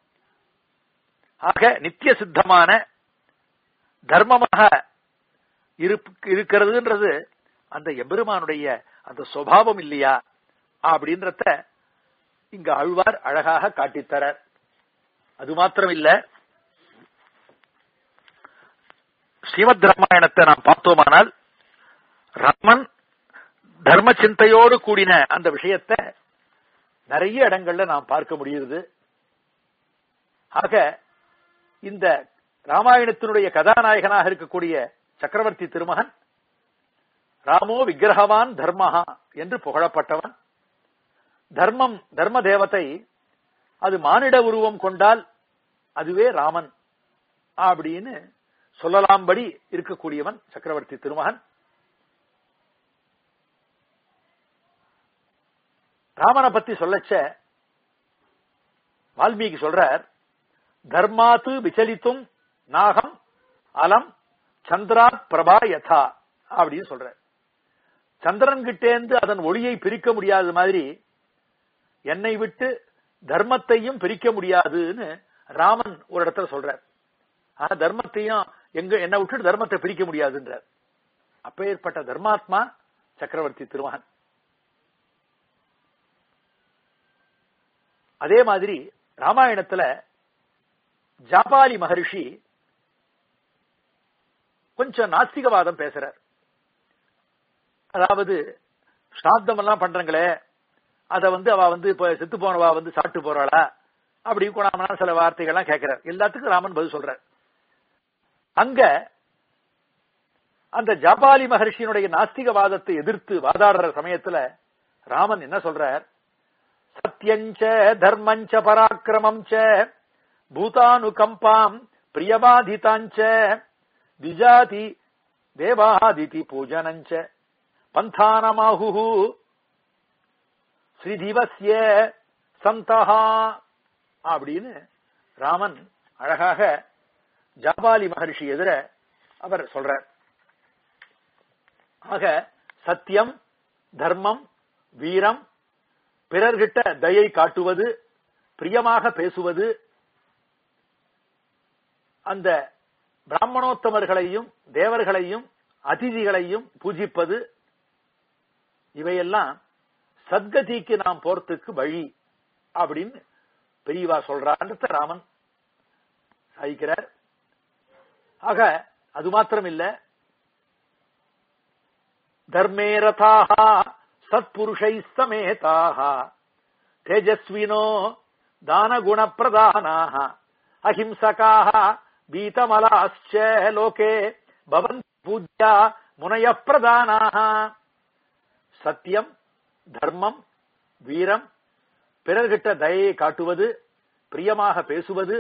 ஆக நித்திய சித்தமான தர்மமாக இருக்கிறதுன்றது அந்த எம்பெருமானுடைய அந்த சுவாவம் இல்லையா அப்படின்றத இங்க அழ்வார் அழகாக காட்டித்தரார் அது மாத்திரம் இல்ல ஸ்ரீமத் ராமாயணத்தை நாம் பார்த்தோமானால் ராமன் தர்ம சிந்தையோடு கூடின அந்த விஷயத்தை நிறைய இடங்கள்ல நாம் பார்க்க முடியுது ஆக இந்த ராமாயணத்தினுடைய கதாநாயகனாக இருக்கக்கூடிய சக்கரவர்த்தி திருமகன் ராமோ விக்கிரகவான் தர்மஹா என்று புகழப்பட்டவன் தர்மம் தர்ம தேவத்தை அது மானிட உருவம் கொண்டால் அதுவே ராமன் அப்படின்னு சொல்லலாம்படி இருக்கக்கூடியவன் சக்கரவர்த்தி திருமகன் ராமனை பத்தி சொல்லச்ச வால்மீகி சொல்றார் தர்மாத்து விசலித்தும் நாகம் அலம் சந்திராத் பிரபா யதா அப்படின்னு சொல்ற சந்திரன் கிட்டேந்து அதன் ஒளியை பிரிக்க முடியாத மாதிரி என்னை விட்டு தர்மத்தையும் பிரிக்க முடியாதுன்னு ராமன் ஒரு இடத்துல சொல்றார் ஆனா தர்மத்தையும் எங்க என்னை விட்டுட்டு தர்மத்தை பிரிக்க முடியாதுன்றார் அப்பேற்பட்ட தர்மாத்மா சக்கரவர்த்தி திருமகன் அதே மாதிரி ராமாயணத்துல ஜாபாலி மகரிஷி கொஞ்சம் நாஸ்திகவாதம் பேசுறார் அதாவது ஸ்ராத்தம் எல்லாம் பண்றாங்களே அத வந்து அவ வந்து இப்ப செத்து போனவா வந்து சாப்பிட்டு போறாளா அப்படி கூடாமனா சில வார்த்தைகள்லாம் கேட்கிறார் எல்லாத்துக்கும் ராமன் பதில் சொல்றார் அங்க அந்த ஜாபாலி மகர்ஷியினுடைய நாஸ்திகவாதத்தை எதிர்த்து வாதாடுற சமயத்துல ராமன் என்ன சொல்றார் சத்யஞ்ச தர்மஞ்ச பராக்கிரமம் ச பூதானுகம்பாம் பிரியபாதிதாஞ்ச திஜாதி தேவாதிதி பூஜனஞ்ச பந்தானமாஹு ஸ்ரீதிவசிய சந்தஹா அப்படின்னு ராமன் அழகாக ஜாபாலி மகர்ஷி எதிர அவர் சொல்றார் ஆக சத்தியம் தர்மம் வீரம் பிறர்கிட்ட தயை காட்டுவது பிரியமாக பேசுவது அந்த பிராமணோத்தமர்களையும் தேவர்களையும் அதிதிகளையும் பூஜிப்பது இவையெல்லாம் சத்கதிக்கு நாம் போறதுக்கு வழி அப்படின்னு பெரியவா சொல்றான்ற ராமன் சாதிக்கிறார் ஆக அது மாத்திரம் இல்ல தர்மே ரதாக சத்புருஷை சமேதாக தேஜஸ்வினோ தானகுண பிரதானாக அஹிம்சகாக பீதமலாச்ச லோகே பவன் பூஜ்யா முனய பிரதானாக சத்தியம் தர்மம் வீரம் பிறர்கிட்ட தயையை காட்டுவது பிரியமாக பேசுவது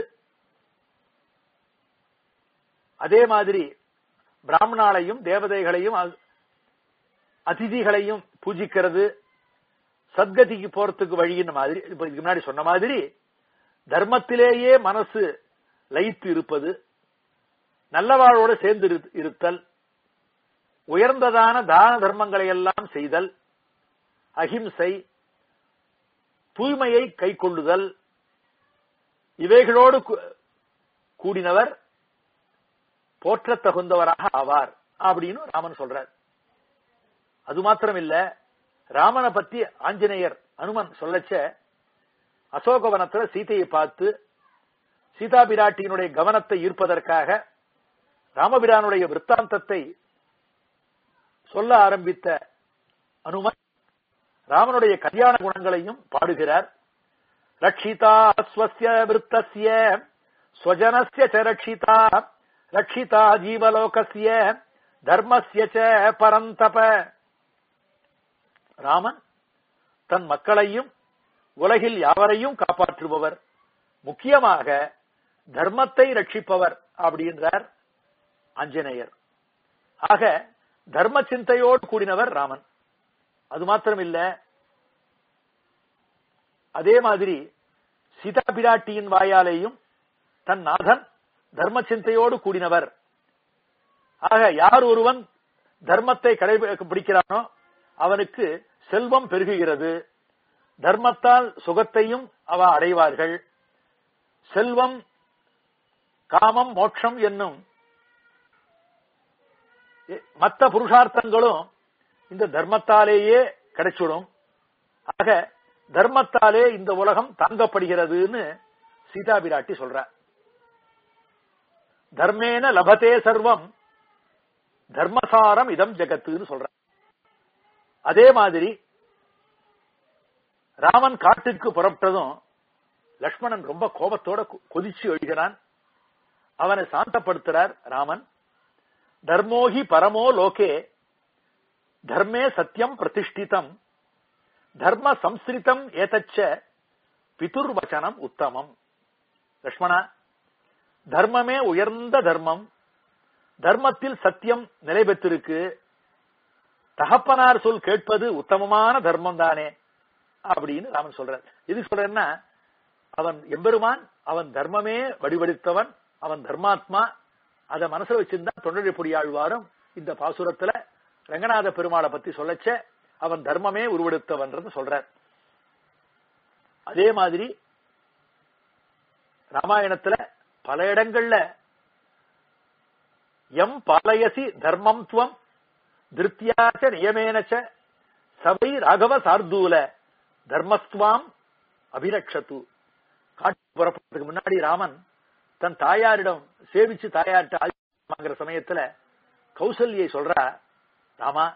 அதே மாதிரி பிராமணாலையும் தேவதைகளையும் அதிதிகளையும் பூஜிக்கிறது சத்கதிக்கு போறதுக்கு வழியின் மாதிரி இப்ப இதுக்கு முன்னாடி சொன்ன மாதிரி தர்மத்திலேயே மனசு லயித்து இருப்பது நல்லவாழோடு சேர்ந்து இருத்தல் உயர்ந்ததான தான தர்மங்களை எல்லாம் செய்தல் அஹிம்சை தூய்மையை கை கொள்ளுதல் இவைகளோடு கூடினவர் போற்ற தகுந்தவராக ஆவார் அப்படின்னு ராமன் சொல்றார் அது மாத்திரம் இல்ல ராமனை பத்தி ஆஞ்சநேயர் அனுமன் சொல்லச்ச அசோகவனத்துல சீதையை பார்த்து சீதா பிராட்டியினுடைய கவனத்தை ஈர்ப்பதற்காக ராமபிரானுடைய விற்த்தாந்தத்தை சொல்ல ஆரம்பித்த அனுமன் ராமனுடைய கல்யாண குணங்களையும் பாடுகிறார் ரட்சிதா ஸ்வசிய விருத்தசிய ஸ்வஜனசிய ச ரட்சிதா ரட்சிதா ஜீவலோகசிய தர்மசிய ச பரந்தப ராமன் தன் மக்களையும் உலகில் யாவரையும் காப்பாற்றுபவர் முக்கியமாக தர்மத்தை ரட்சிப்பவர் அப்படின்றார் ஆஞ்சநேயர் ஆக தர்ம சிந்தையோடு கூடினவர் ராமன் அது மாத்திரம் இல்ல அதே மாதிரி சீதா பிராட்டியின் வாயாலேயும் தன் நாதன் தர்ம சிந்தையோடு கூடினவர் ஆக யார் ஒருவன் தர்மத்தை கடைபிடிக்கிறானோ அவனுக்கு செல்வம் பெருகுகிறது தர்மத்தால் சுகத்தையும் அவ அடைவார்கள் செல்வம் காமம் மோட்சம் என்னும் மற்ற புருஷார்த்தங்களும் இந்த தர்மத்தாலேயே கிடைச்சிடும் ஆக தர்மத்தாலே இந்த உலகம் தாங்கப்படுகிறதுன்னு சீதா பிராட்டி சொல்ற தர்மேன லபத்தே சர்வம் தர்மசாரம் இதம் ஜெகத்துன்னு சொல்ற அதே மாதிரி ராமன் காட்டுக்கு புறப்பட்டதும் லக்ஷ்மணன் ரொம்ப கோபத்தோட கொதிச்சு எழுகிறான் அவனை சாந்தப்படுத்துறார் ராமன் தர்மோஹி பரமோ லோகே தர்மே சத்தியம் பிரதிஷ்டிதம் தர்ம சம்ஸ்கிருதம் ஏதச்ச பிதுர்வச்சனம் உத்தமம் லக்ஷ்மணா தர்மமே உயர்ந்த தர்மம் தர்மத்தில் சத்தியம் நிலை பெற்றிருக்கு தகப்பனார் சொல் கேட்பது உத்தமமான தர்மம் தானே அப்படின்னு ராமன் சொல்றார் இது சொல்றேன்னா அவன் எம்பெருமான் அவன் தர்மமே வடிவடித்தவன் அவன் தர்மாத்மா அத மனசுல வச்சிருந்தா தொண்டரை பொடியாழ்வாரும் இந்த பாசுரத்துல ரங்கநாத பெருமாளை பத்தி சொல்லச்ச அவன் தர்மமே உருவெடுத்தவன்றது சொல்றார் அதே மாதிரி ராமாயணத்துல பல இடங்கள்ல எம் பாலயசி தர்மம் துவம் திருத்தியாச்ச நியமேனச்ச சபை ராகவ சார்தூல தர்மஸ்துவாம் அபிரக்ஷத்து காட்டு புறப்படுறதுக்கு முன்னாடி ராமன் தன் தாயாரிடம் சேவிச்சு தாயார்கிட்ட வாங்குற சமயத்துல கௌசல்யை சொல்றா ராமா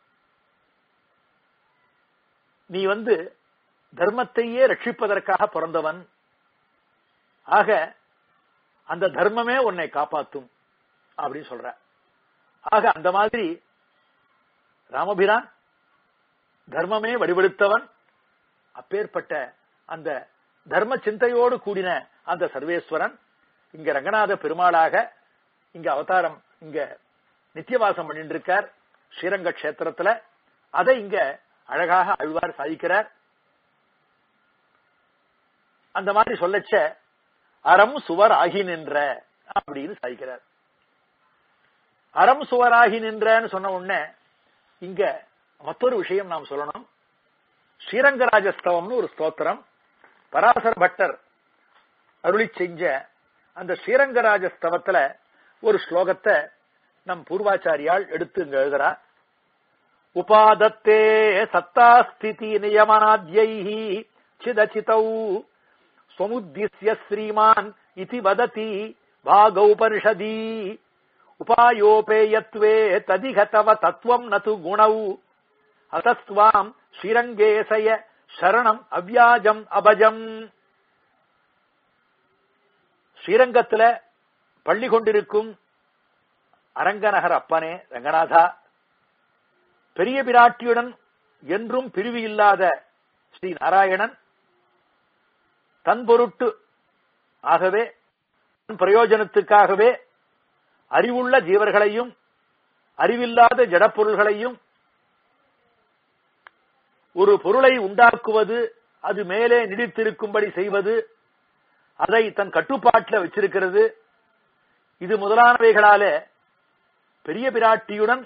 நீ வந்து தர்மத்தையே ரட்சிப்பதற்காக பிறந்தவன் ஆக அந்த தர்மமே உன்னை காப்பாத்தும் அப்படின்னு சொல்ற ஆக அந்த மாதிரி ராமபிரான் தர்மமே வடிவெடுத்தவன் அப்பேற்பட்ட அந்த தர்ம சிந்தையோடு கூடின அந்த சர்வேஸ்வரன் இங்க ரங்கநாத பெருமாளாக இங்க அவதாரம் இங்க நித்தியவாசம் பண்ணிட்டு இருக்கார் ஸ்ரீரங்க கஷேத்திரத்துல அதை இங்க அழகாக அழ்வார் சாதிக்கிறார் அந்த மாதிரி சொல்லச்ச அறம் சுவர் ஆகி நின்ற அப்படின்னு சாதிக்கிறார் அறம் சுவராகி நின்றன்னு சொன்ன உடனே இங்க மற்றொரு விஷயம் நாம் சொல்லணும் ஸ்ரீரங்கராஜஸ்தவம்னு ஒரு ஸ்தோத்திரம் பராசர பட்டர் அருளி செஞ்ச அந்த ஸ்ரீரங்கராஜஸ்தவத்துல ஒரு ஸ்லோகத்தை நம் பூர்வாச்சாரியால் எடுத்து இங்க எழுதுறா உபாதத்தே சத்தாஸ்திதி நியமனாத்யை சிதச்சிதௌ ஸ்வமுத்திய ஸ்ரீமான் இதி வததி பாகௌபனிஷதி உபாயோபேயத்வே ததிக தவ தத்துவம் நது குணௌ அசஸ்வாம் ஸ்ரீரங்கேசய சரணம் அவ்யாஜம் அபஜம் ஸ்ரீரங்கத்துல பள்ளி கொண்டிருக்கும் அரங்கநகர் அப்பனே ரங்கநாதா பெரிய பிராட்டியுடன் என்றும் பிரிவு இல்லாத ஸ்ரீ நாராயணன் தன் பொருட்டு ஆகவே தன் பிரயோஜனத்துக்காகவே அறிவுள்ள ஜீவர்களையும் அறிவில்லாத ஜடப்பொருள்களையும் ஒரு பொருளை உண்டாக்குவது அது மேலே நீடித்திருக்கும்படி செய்வது அதை தன் கட்டுப்பாட்டில் வச்சிருக்கிறது இது முதலானவைகளாலே பெரிய பிராட்டியுடன்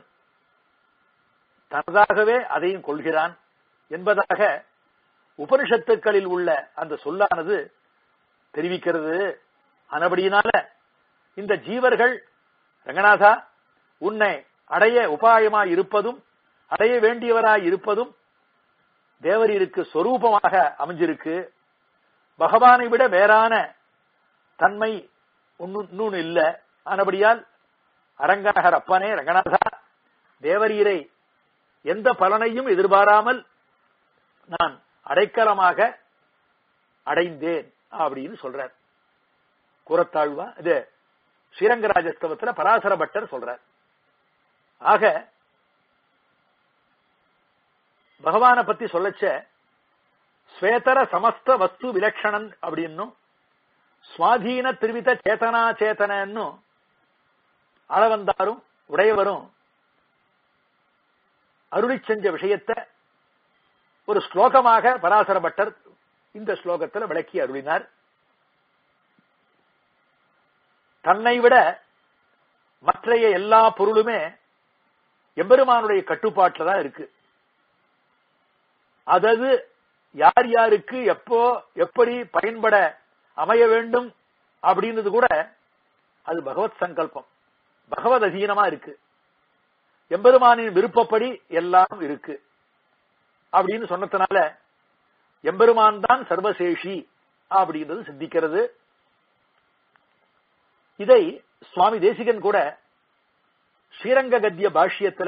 தனதாகவே அதையும் கொள்கிறான் என்பதாக உபனிஷத்துக்களில் உள்ள அந்த சொல்லானது தெரிவிக்கிறது ஆனபடியினால இந்த ஜீவர்கள் ரங்கநாதா உன்னை அடைய உபாயமாய் இருப்பதும் அடைய வேண்டியவராய் இருப்பதும் தேவரீருக்கு சொரூபமாக அமைஞ்சிருக்கு பகவானை விட வேறான தன்மை இன்னும் இல்ல ஆனபடியால் அரங்கநகர் அப்பனே ரங்கநாதா தேவரீரை எந்த பலனையும் எதிர்பாராமல் நான் அடைக்கலமாக அடைந்தேன் அப்படின்னு சொல்றார் கூறத்தாழ்வா இது ஸ்ரீரங்கராஜஸ்தவத்துல பராசர பட்டர் சொல்றார் ஆக பகவானை பத்தி சொல்லச்ச ஸ்வேதர சமஸ்த வஸ்து விலட்சணன் அப்படின்னும் சுவாதீன திருவித சேதனா சேத்தனன்னு அளவந்தாரும் உடையவரும் அருளி செஞ்ச விஷயத்தை ஒரு ஸ்லோகமாக பராசர பட்டர் இந்த ஸ்லோகத்தில் விளக்கி அருளினார் தன்னை விட மற்றைய எல்லா பொருளுமே எம்பெருமானுடைய கட்டுப்பாட்டில் தான் இருக்கு அதது யார் யாருக்கு எப்போ எப்படி பயன்பட அமைய வேண்டும் அப்படின்றது கூட அது பகவத் சங்கல்பம் பகவத் அதீனமா இருக்கு எம்பெருமானின் விருப்பப்படி எல்லாம் இருக்கு அப்படின்னு சொன்னதுனால எம்பெருமான் தான் சர்வசேஷி அப்படின்றது சித்திக்கிறது இதை சுவாமி தேசிகன் கூட ஸ்ரீரங்க கத்திய பாஷ்யத்துல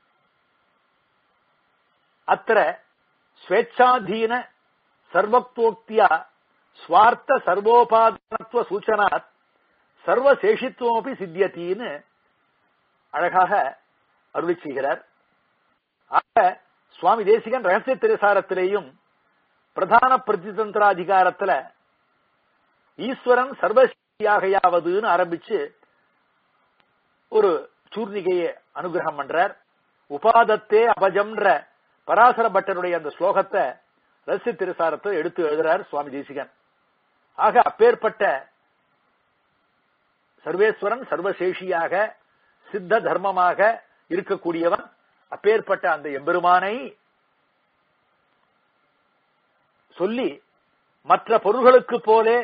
அத்திர ஸ்வேச்சாதீன சர்வக்தோக்தியா ஸ்வார்த்த சர்வோபாதானத்துவ சூச்சனாத் சர்வசேஷித்துவமப்பி சித்தியத்தின்னு அழகாக அருளி செய்கிறார் ஆக சுவாமி தேசிகன் ரகசிய திரசாரத்திலேயும் பிரதான பிரதிதந்திராதிகாரத்துல ஈஸ்வரன் சர்வசக்தியாகையாவதுன்னு ஆரம்பிச்சு ஒரு சூர்ணிகையை அனுகிரகம் பண்றார் உபாதத்தே அபஜம்ன்ற பராசர பட்டருடைய அந்த ஸ்லோகத்தை ரசிய திருசாரத்தை எடுத்து எழுதுறார் சுவாமி தேசிகன் ஆக அப்பேற்பட்ட சர்வேஸ்வரன் சர்வசேஷியாக சித்த தர்மமாக இருக்கக்கூடியவன் அப்பேற்பட்ட அந்த எம்பெருமானை சொல்லி மற்ற பொருள்களுக்கு போலே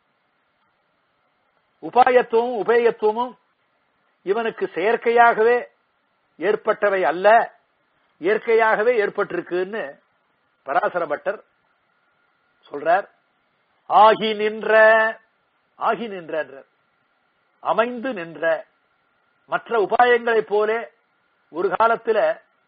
உபாயத்துவமும் உபேயத்துவமும் இவனுக்கு செயற்கையாகவே ஏற்பட்டவை அல்ல இயற்கையாகவே ஏற்பட்டிருக்குன்னு பராசர பட்டர் சொல்றார் ஆகி நின்ற ஆகி நின்ற அமைந்து நின்ற மற்ற உபாயங்களைப் போலே ஒரு காலத்துல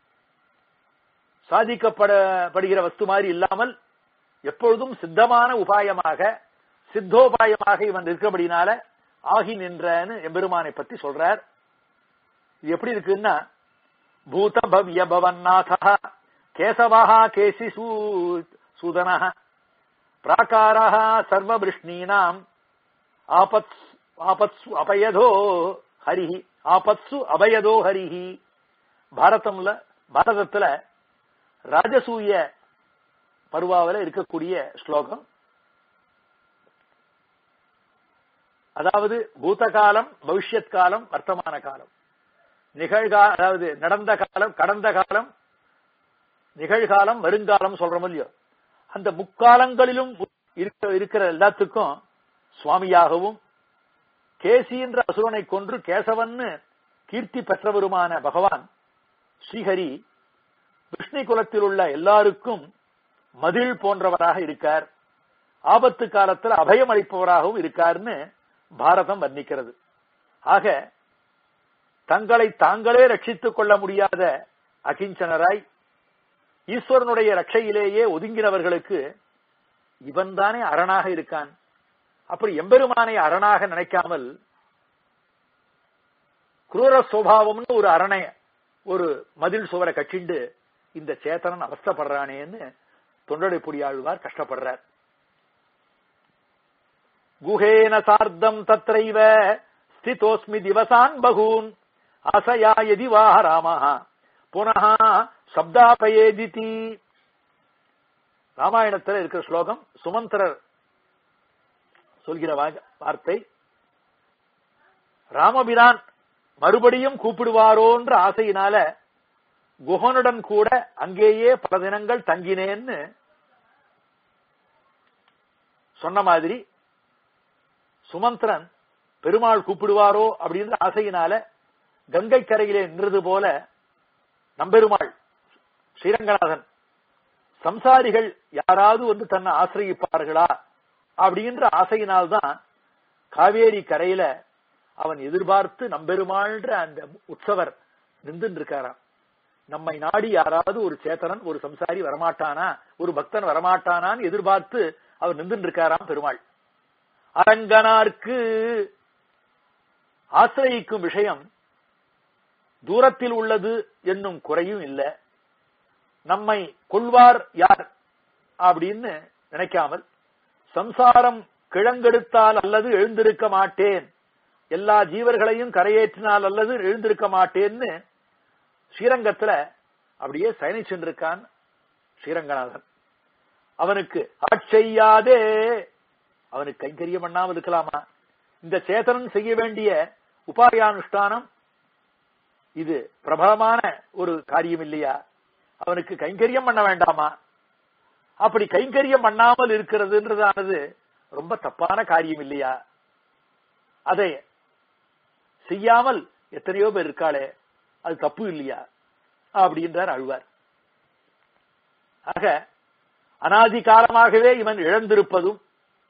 சாதிக்கப்படப்படுகிற வஸ்து மாதிரி இல்லாமல் எப்பொழுதும் சித்தமான உபாயமாக சித்தோபாயமாக இவன் இருக்கிறபடினால ஆகி நின்றன்னு எம்பெருமானை பத்தி சொல்றார் இது எப்படி இருக்குன்னா பூத பவ்ய பவன்னாத கேசவா கேசி சூதன பிராகார சர்வபிருஷ்ணீனாம் ஆபத் ஆபத்சு அபயதோ ஹரிஹி ஆபத்சு அபயதோ ஹரிஹி பாரதம்ல பாரதத்துல ராஜசூய பருவாவில் இருக்கக்கூடிய ஸ்லோகம் அதாவது பூத காலம் பவிஷ்யத் காலம் வர்த்தமான காலம் நிகழ்கா அதாவது நடந்த காலம் கடந்த காலம் நிகழ்காலம் வருங்காலம் சொல்றோம் இல்லையோ அந்த முக்காலங்களிலும் இருக்க இருக்கிற எல்லாத்துக்கும் சுவாமியாகவும் கேசி என்ற அசுரனை கொன்று கேசவன்னு கீர்த்தி பெற்றவருமான பகவான் ஸ்ரீஹரி விஷ்ணு குலத்தில் உள்ள எல்லாருக்கும் மதில் போன்றவராக இருக்கார் ஆபத்து காலத்தில் அபயம் அளிப்பவராகவும் இருக்கார்னு பாரதம் வர்ணிக்கிறது ஆக தங்களை தாங்களே ரட்சித்துக் கொள்ள முடியாத அகிஞ்சனராய் ஈஸ்வரனுடைய ரட்சையிலேயே ஒதுங்கினவர்களுக்கு இவன் தானே அரணாக இருக்கான் அப்படி எம்பெருமானை அரணாக நினைக்காமல் குரூர சுவாவம்னு ஒரு அரணை ஒரு மதில் சுவரை கட்டிண்டு இந்த சேத்தனன் அவஸ்தப்படுறானேன்னு தொண்டடை புடியாழ்வார் கஷ்டப்படுறார் குஹேன சார்த்தம் தத்ரைவ ஸ்திதோஸ்மி திவசான் பகூன் அசயா எதி வாஹ ராமः புனः சப்தாபயேதிதி ராமாயணத்தில் இருக்கிற ஸ்லோகம் சுமந்திரர் சொல்கிற வார்த்தை ராமபிரான் மறுபடியும் கூப்பிடுவாரோன்ற ஆசையினால குஹனுடன் கூட அங்கேயே பல தினங்கள் தங்கினேன்னு சொன்ன மாதிரி சுமந்திரன் பெருமாள் கூப்பிடுவாரோ அப்படின்ற ஆசையினால கங்கை கரையிலே நின்றது போல நம்பெருமாள் ஸ்ரீரங்கநாதன் சம்சாரிகள் யாராவது வந்து தன்னை ஆசிரியிப்பார்களா அப்படின்ற ஆசையினால்தான் காவேரி கரையில அவன் எதிர்பார்த்து நம்பெருமாள்ன்ற அந்த உற்சவர் நின்று இருக்காராம் நம்மை நாடி யாராவது ஒரு சேத்தனன் ஒரு சம்சாரி வரமாட்டானா ஒரு பக்தன் வரமாட்டானான்னு எதிர்பார்த்து அவர் நின்று இருக்காராம் பெருமாள் அரங்கனார்க்கு ஆசிரயிக்கும் விஷயம் தூரத்தில் உள்ளது என்னும் குறையும் இல்லை நம்மை கொள்வார் யார் அப்படின்னு நினைக்காமல் சம்சாரம் கிழங்கெடுத்தால் அல்லது எழுந்திருக்க மாட்டேன் எல்லா ஜீவர்களையும் கரையேற்றினால் அல்லது எழுந்திருக்க மாட்டேன்னு ஸ்ரீரங்கத்துல அப்படியே சயனிச்சென்றிருக்கான் ஸ்ரீரங்கநாதன் அவனுக்கு ஆட்செய்யாதே அவனுக்கு கைங்கரியம் பண்ணாமல் இருக்கலாமா இந்த சேதனன் செய்ய வேண்டிய உபாயானுஷ்டானம் இது பிரபலமான ஒரு காரியம் இல்லையா அவனுக்கு கைங்கரியம் பண்ண வேண்டாமா அப்படி கைங்கரியம் பண்ணாமல் இருக்கிறதுன்றதானது ரொம்ப தப்பான காரியம் இல்லையா அதை செய்யாமல் எத்தனையோ பேர் இருக்காளே அது தப்பு இல்லையா அப்படின்றார் அழுவார் ஆக அனாதி காலமாகவே இவன் இழந்திருப்பதும்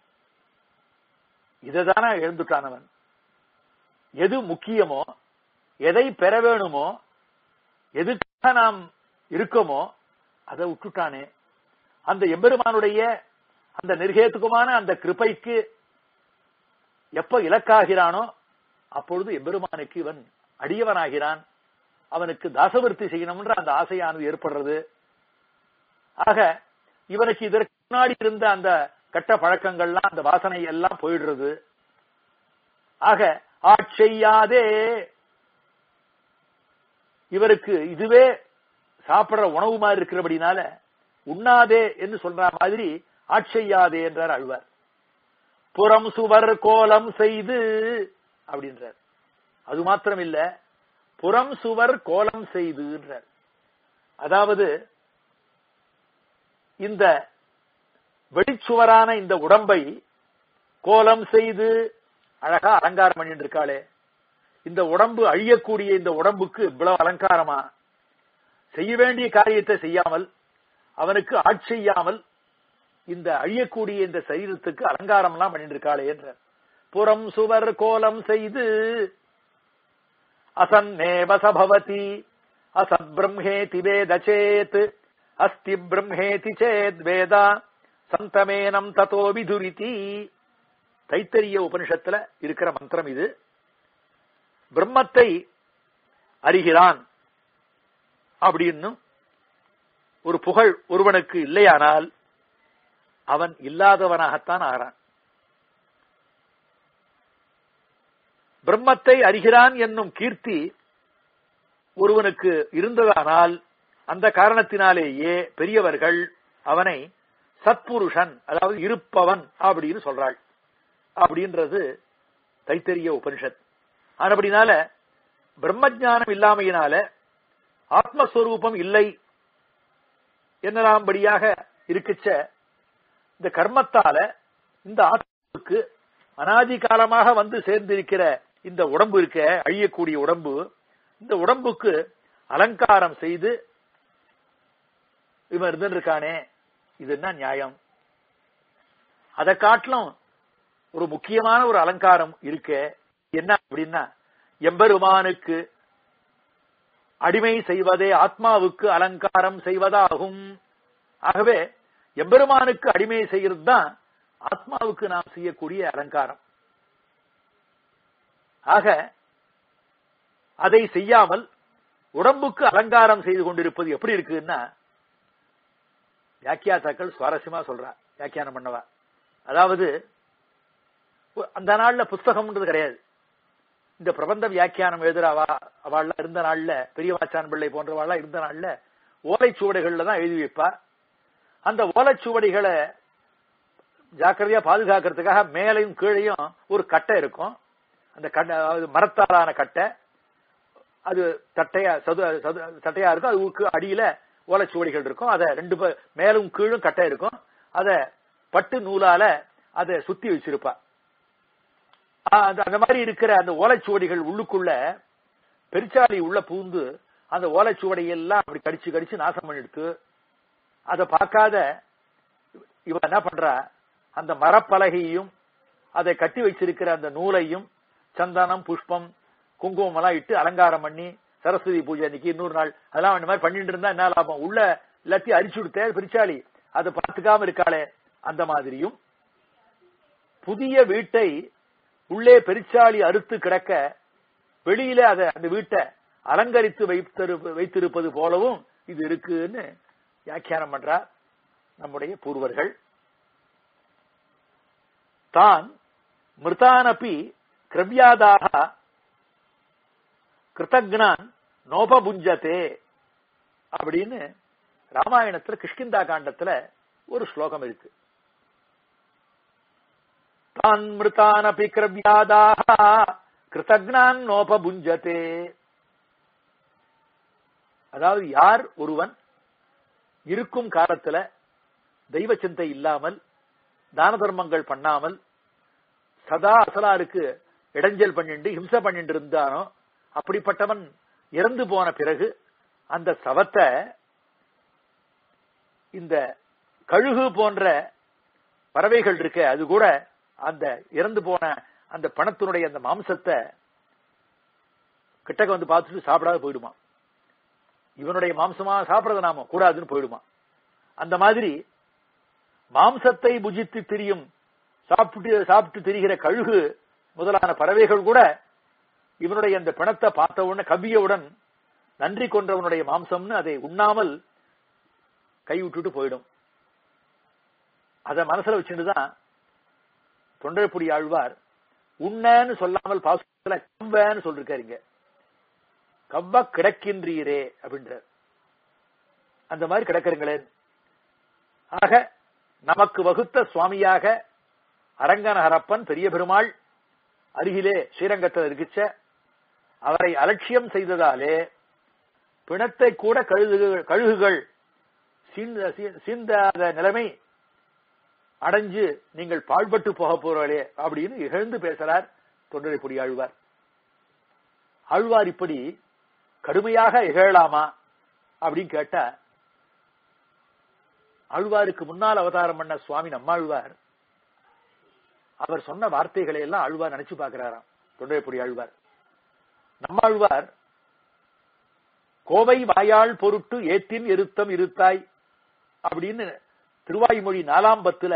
இதைதானே இழந்துட்டானவன் எது முக்கியமோ எதை பெற வேணுமோ எதுக்காக நாம் இருக்கோமோ அதை விட்டுட்டானே அந்த எம்பெருமானுடைய அந்த நிர்கேத்துக்குமான அந்த கிருப்பைக்கு எப்ப இலக்காகிறானோ அப்பொழுது எம்பெருமானுக்கு இவன் அடியவனாகிறான் அவனுக்கு தாசவர்த்தி செய்யணும்ன்ற அந்த ஆசையானது ஏற்படுறது ஆக இவனுக்கு இதற்கு முன்னாடி இருந்த அந்த கட்ட பழக்கங்கள்லாம் அந்த வாசனை எல்லாம் போயிடுறது ஆக ஆட்செய்யாதே இவருக்கு இதுவே சாப்பிடுற உணவு மாதிரி இருக்கிறபடினால உண்ணாதே என்று சொல்ற மாதிரி ஆட்செய்யாதே என்றார் அழ்வார் புறம் சுவர் கோலம் செய்து அப்படின்றார் அது மாத்திரம் இல்ல புறம் சுவர் கோலம் செய்துன்றார் அதாவது இந்த வெளிச்சுவரான இந்த உடம்பை கோலம் செய்து அழகா அலங்காரம் பண்ணிட்டு இருக்காளே இந்த உடம்பு அழியக்கூடிய இந்த உடம்புக்கு இவ்வளவு அலங்காரமா செய்ய வேண்டிய காரியத்தை செய்யாமல் அவனுக்கு ஆட்செய்யாமல் இந்த அழியக்கூடிய இந்த சரீரத்துக்கு அலங்காரம் எல்லாம் பண்ணிட்டு இருக்காளே என்ற புறம் சுவர் கோலம் செய்து அசன்னேவ சபவதி அசத் பிரம்மேதி வேத சேத் அஸ்தி பிரம்மேதி சேத் வேதா சந்தமேனம் ததோ விதுரிதி தைத்தரிய உபனிஷத்துல இருக்கிற மந்திரம் இது பிரம்மத்தை அறிகிறான் அப்படின்னு ஒரு புகழ் ஒருவனுக்கு இல்லையானால் அவன் இல்லாதவனாகத்தான் ஆகிறான் பிரம்மத்தை அறிகிறான் என்னும் கீர்த்தி ஒருவனுக்கு இருந்ததானால் அந்த காரணத்தினாலேயே பெரியவர்கள் அவனை சத்புருஷன் அதாவது இருப்பவன் அப்படின்னு சொல்றாள் அப்படின்றது தைத்தரிய உபனிஷத் ஆனபடினால பிரம்மஜானம் இல்லாமையினால ஆத்மஸ்வரூபம் இல்லை என்னலாம்படியாக இருக்குச்ச இந்த கர்மத்தால இந்த ஆத்மாவுக்கு அனாதி காலமாக வந்து சேர்ந்திருக்கிற இந்த உடம்பு இருக்க அழியக்கூடிய உடம்பு இந்த உடம்புக்கு அலங்காரம் செய்து இவன் இருந்திருக்கானே இது என்ன நியாயம் அதை காட்டிலும் ஒரு முக்கியமான ஒரு அலங்காரம் இருக்க என்ன அப்படின்னா எம்பெருமானுக்கு அடிமை செய்வதே ஆத்மாவுக்கு அலங்காரம் செய்வதாகும் ஆகவே எம்பெருமானுக்கு அடிமை செய்கிறது தான் ஆத்மாவுக்கு நாம் செய்யக்கூடிய அலங்காரம் ஆக அதை செய்யாமல் உடம்புக்கு அலங்காரம் செய்து கொண்டிருப்பது எப்படி இருக்குன்னா வியாக்கியாத்தாக்கள் சுவாரஸ்யமா சொல்றா வியாக்கியானம் பண்ணவா அதாவது அந்த நாள்ல புஸ்தகம்ன்றது கிடையாது இந்த பிரபந்த வியாக்கியானம் எழுதுறாவா அவள்லாம் இருந்த நாள்ல பெரிய வாச்சான் பிள்ளை போன்றவாள்லாம் இருந்த நாள்ல ஓலைச்சுவடைகள்ல தான் எழுதி வைப்பா அந்த ஓலைச்சுவடிகளை ஜாக்கிரதையா பாதுகாக்கிறதுக்காக மேலையும் கீழையும் ஒரு கட்டை இருக்கும் அந்த கட்டை அதாவது மரத்தாலான கட்டை அது தட்டையா சது சது தட்டையா இருக்கும் அதுக்கு அடியில ஓலைச்சுவடிகள் இருக்கும் அதை ரெண்டு மேலும் கீழும் கட்டை இருக்கும் அத பட்டு நூலால அதை சுத்தி வச்சிருப்பா அந்த மாதிரி இருக்கிற அந்த ஓலைச்சுவடிகள் உள்ளுக்குள்ள பெருச்சாலி உள்ள பூந்து அந்த ஓலைச்சுவடையெல்லாம் அப்படி கடிச்சு கடிச்சு நாசம் பண்ணிடுத்து அதை பார்க்காத இவ என்ன பண்றா அந்த மரப்பலகையையும் அதை கட்டி வச்சிருக்கிற அந்த நூலையும் சந்தனம் புஷ்பம் குங்குமம் எல்லாம் இட்டு அலங்காரம் பண்ணி சரஸ்வதி பூஜை அன்னைக்கு இன்னொரு நாள் அதெல்லாம் அந்த மாதிரி பண்ணிட்டு இருந்தா என்ன லாபம் உள்ள எல்லாத்தையும் அரிச்சு விடுத்தே பிரிச்சாலி அதை பார்த்துக்காம இருக்காளே அந்த மாதிரியும் புதிய வீட்டை உள்ளே பெருச்சாலி அறுத்து கிடக்க வெளியில அதை அந்த வீட்டை அலங்கரித்து வைத்திருப்பது போலவும் இது இருக்குன்னு வியாக்கியானம் பண்றா நம்முடைய பூர்வர்கள் தான் மிருதானப்பி கிரவ்யாதாக கிருத்தக்னான் நோபபுஞ்சதே அப்படின்னு ராமாயணத்துல கிஷ்கிந்தா காண்டத்துல ஒரு ஸ்லோகம் இருக்கு தான் மிருதானபி கிரவ்யாதாக கிருத்தக்னான் நோபபுஞ்சதே அதாவது யார் ஒருவன் இருக்கும் காலத்துல தெய்வ சிந்தை இல்லாமல் தான தர்மங்கள் பண்ணாமல் சதா அசலாருக்கு இடைஞ்சல் பண்ணிட்டு ஹிம்சை பண்ணிட்டு இருந்தானோ அப்படிப்பட்டவன் இறந்து போன பிறகு அந்த சவத்தை இந்த கழுகு போன்ற பறவைகள் இருக்க அது கூட அந்த இறந்து போன அந்த பணத்தினுடைய அந்த மாம்சத்தை கிட்டக்க வந்து பார்த்துட்டு சாப்பிடாத போயிடுமா இவனுடைய மாம்சமா சாப்பிடறது நாம கூடாதுன்னு போயிடுமா அந்த மாதிரி மாம்சத்தை புஜித்து திரியும் சாப்பிட்டு சாப்பிட்டு திரிகிற கழுகு முதலான பறவைகள் கூட இவனுடைய அந்த பிணத்தை பார்த்த உடனே கவ்வியவுடன் நன்றி கொன்றவனுடைய மாம்சம்னு அதை உண்ணாமல் கை விட்டுட்டு போயிடும் அத மனசுல வச்சுட்டுதான் தொண்டர்புடி ஆழ்வார் உண்ணன்னு சொல்லாமல் பாசுல கவ்வன்னு சொல்லிருக்காருங்க கவ்வ கிடக்கின்றீரே அப்படின்றார் அந்த மாதிரி கிடக்கிறீங்களேன் ஆக நமக்கு வகுத்த சுவாமியாக அரங்கன ஹரப்பன் பெரிய பெருமாள் அருகிலே ஸ்ரீரங்கத்தில் இருக்குச்ச அவரை அலட்சியம் செய்ததாலே பிணத்தை கூட கழுகுகள் கழுகுகள் சீந்த சீந்தாத நிலைமை அடைஞ்சு நீங்கள் பாழ்பட்டு போக போறவளே அப்படின்னு இகழ்ந்து பேசுறார் தொண்டரை பொடி ஆழ்வார் ஆழ்வார் இப்படி கடுமையாக இகழலாமா அப்படின்னு கேட்டா ஆழ்வாருக்கு முன்னால் அவதாரம் பண்ண சுவாமி நம்மாழ்வார் அவர் சொன்ன வார்த்தைகளை எல்லாம் ஆழ்வார் நினைச்சு பார்க்கிறாராம் தொண்டைப்பொடி ஆழ்வார் நம்மாழ்வார் கோவை வாயாள் பொருட்டு ஏத்தின் இருத்தம் இருத்தாய் அப்படின்னு திருவாய்மொழி நாலாம் பத்துல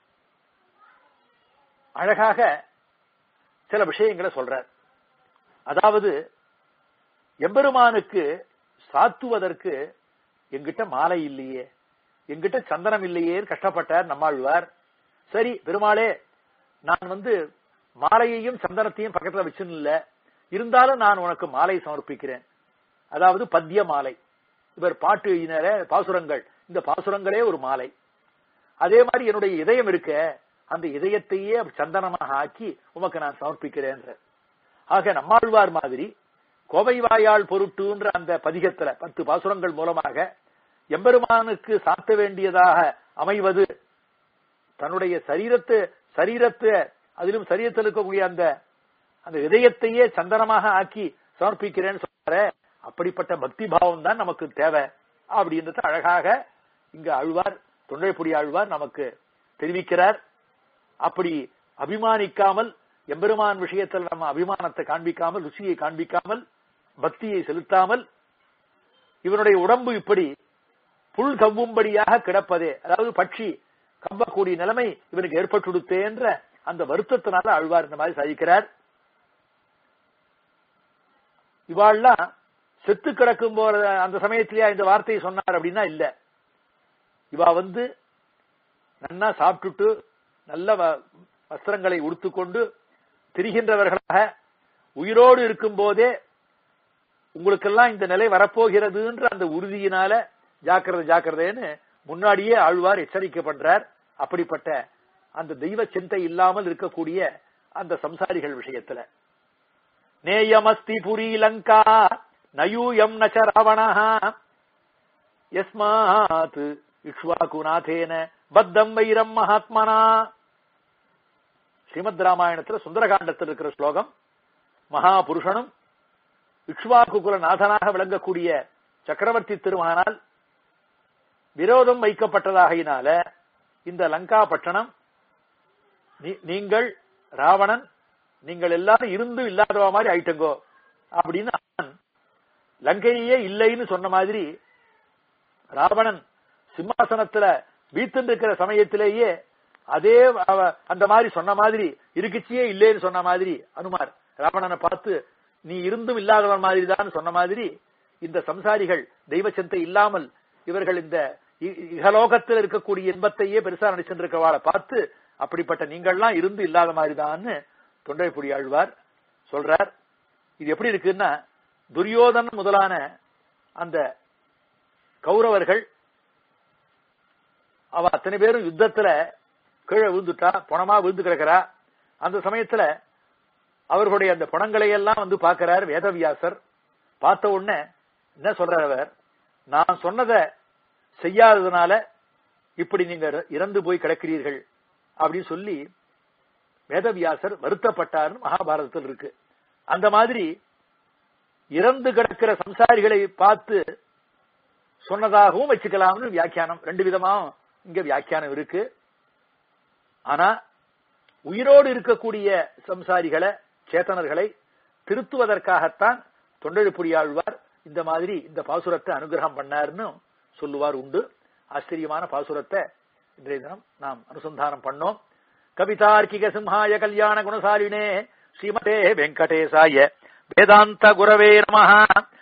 அழகாக சில விஷயங்களை சொல்றார் அதாவது எம்பெருமானுக்கு சாத்துவதற்கு எங்கிட்ட மாலை இல்லையே எங்கிட்ட சந்தனம் இல்லையே கஷ்டப்பட்டார் நம்மாழ்வார் சரி பெருமாளே நான் வந்து மாலையையும் சந்தனத்தையும் பக்கத்துல வச்சுன்னு இல்ல இருந்தாலும் நான் உனக்கு மாலை சமர்ப்பிக்கிறேன் அதாவது பத்திய மாலை இவர் பாட்டு எழுதினார பாசுரங்கள் இந்த பாசுரங்களே ஒரு மாலை அதே மாதிரி என்னுடைய இதயம் இருக்க அந்த இதயத்தையே சந்தனமாக ஆக்கி உமக்கு நான் சமர்ப்பிக்கிறேன் ஆக நம்மாழ்வார் மாதிரி கோவை வாயாள் பொருட்டுன்ற அந்த பதிகத்துல பத்து பாசுரங்கள் மூலமாக எம்பெருமானுக்கு சாத்த வேண்டியதாக அமைவது தன்னுடைய சரீரத்து சரீரத்தை அதிலும் சரீரத்தில் இருக்கக்கூடிய அந்த அந்த இதயத்தையே சந்தனமாக ஆக்கி சமர்ப்பிக்கிறேன்னு சொல்ற அப்படிப்பட்ட பக்தி பாவம் தான் நமக்கு தேவை அப்படின்றத அழகாக இங்க ஆழ்வார் தொண்டைப்புடி ஆழ்வார் நமக்கு தெரிவிக்கிறார் அப்படி அபிமானிக்காமல் எம்பெருமான் விஷயத்தில் நம்ம அபிமானத்தை காண்பிக்காமல் ருசியை காண்பிக்காமல் பக்தியை செலுத்தாமல் இவனுடைய உடம்பு இப்படி புல் கவ்வும்படியாக கிடப்பதே அதாவது பட்சி கம்பக்கூடிய நிலைமை இவனுக்கு ஏற்பட்டுடுத்தேன்ற அந்த வருத்தத்தினால அழ்வார் இந்த மாதிரி சாதிக்கிறார் இவாள்லாம் செத்து கிடக்கும் போற அந்த சமயத்திலேயே இந்த வார்த்தையை சொன்னார் அப்படின்னா இல்ல இவா வந்து நன்னா சாப்பிட்டுட்டு நல்ல வஸ்திரங்களை உடுத்துக்கொண்டு திரிகின்றவர்களாக உயிரோடு இருக்கும் போதே உங்களுக்கெல்லாம் இந்த நிலை வரப்போகிறதுன்ற அந்த உறுதியினால ஜாக்கிரதை ஜாக்கிரதைன்னு முன்னாடியே ஆழ்வார் எச்சரிக்கப்படுறார் அப்படிப்பட்ட அந்த தெய்வ சிந்தை இல்லாமல் இருக்கக்கூடிய அந்த சம்சாரிகள் விஷயத்துல நேயமஸ்தி புரி லங்கா நயூயம் நச்ச ராவணா யஸ்மாத் இக்ஷ்வாகுநாதேன பத்தம் வைரம் மகாத்மனா ஸ்ரீமத் ராமாயணத்துல சுந்தரகாண்டத்தில் இருக்கிற ஸ்லோகம் மகாபுருஷனும் இக்ஷ்வாகுகுல நாதனாக விளங்கக்கூடிய சக்கரவர்த்தி திருமகனால் விரோதம் வைக்கப்பட்டதாகினால இந்த லங்கா பட்டணம் நீங்கள் ராவணன் நீங்கள் எல்லாரும் இருந்து இல்லாதவ மாதிரி ஆயிட்டங்கோ அப்படின்னு அவன் லங்கையே இல்லைன்னு சொன்ன மாதிரி ராவணன் சிம்மாசனத்துல வீட்டு இருக்கிற சமயத்திலேயே அதே அந்த மாதிரி சொன்ன மாதிரி இருக்குச்சியே இல்லைன்னு சொன்ன மாதிரி அனுமார் ராவணனை பார்த்து நீ இருந்தும் இல்லாதவன் மாதிரி தான் சொன்ன மாதிரி இந்த சம்சாரிகள் தெய்வ சிந்தை இல்லாமல் இவர்கள் இந்த இகலோகத்தில் இருக்கக்கூடிய இன்பத்தையே பெருசா நினைச்சிருக்கவாளை பார்த்து அப்படிப்பட்ட நீங்கள்லாம் இருந்து இல்லாத மாதிரிதான்னு தொண்டைப்புடி ஆழ்வார் சொல்றார் இது எப்படி இருக்குன்னா துரியோதன் முதலான அந்த கௌரவர்கள் அவ அத்தனை பேரும் யுத்தத்துல கீழே விழுந்துட்டா பணமா விழுந்து கிடக்கிறா அந்த சமயத்துல அவர்களுடைய அந்த பணங்களை எல்லாம் வந்து பார்க்கிறார் வேதவியாசர் பார்த்த உடனே என்ன சொல்றார் அவர் நான் சொன்னதை செய்யாததுனால இப்படி நீங்க இறந்து போய் கிடக்கிறீர்கள் அப்படின்னு சொல்லி வேதவியாசர் வருத்தப்பட்டார்னு மகாபாரதத்தில் இருக்கு அந்த மாதிரி இறந்து கிடக்கிற சம்சாரிகளை பார்த்து சொன்னதாகவும் வச்சுக்கலாம்னு வியாக்கியானம் ரெண்டு விதமாவும் இங்க வியாக்கியானம் இருக்கு ஆனா உயிரோடு இருக்கக்கூடிய சம்சாரிகளை சேத்தனர்களை திருத்துவதற்காகத்தான் தொண்டெழுப்புரியாழ்வார் இந்த மாதிரி இந்த பாசுரத்தை அனுகிரகம் பண்ணார்னு சொல்லுவார் உண்டு ஆச்சரியமான பாசுரத்தை இன்றைய தினம் நாம் அனுசந்தானம் பண்ணோம் கவிதார்க்கிக சிம்ஹாய கல்யாண குணசாலினே ஸ்ரீமதே வெங்கடேசாய வேதாந்த குரவே நமஹ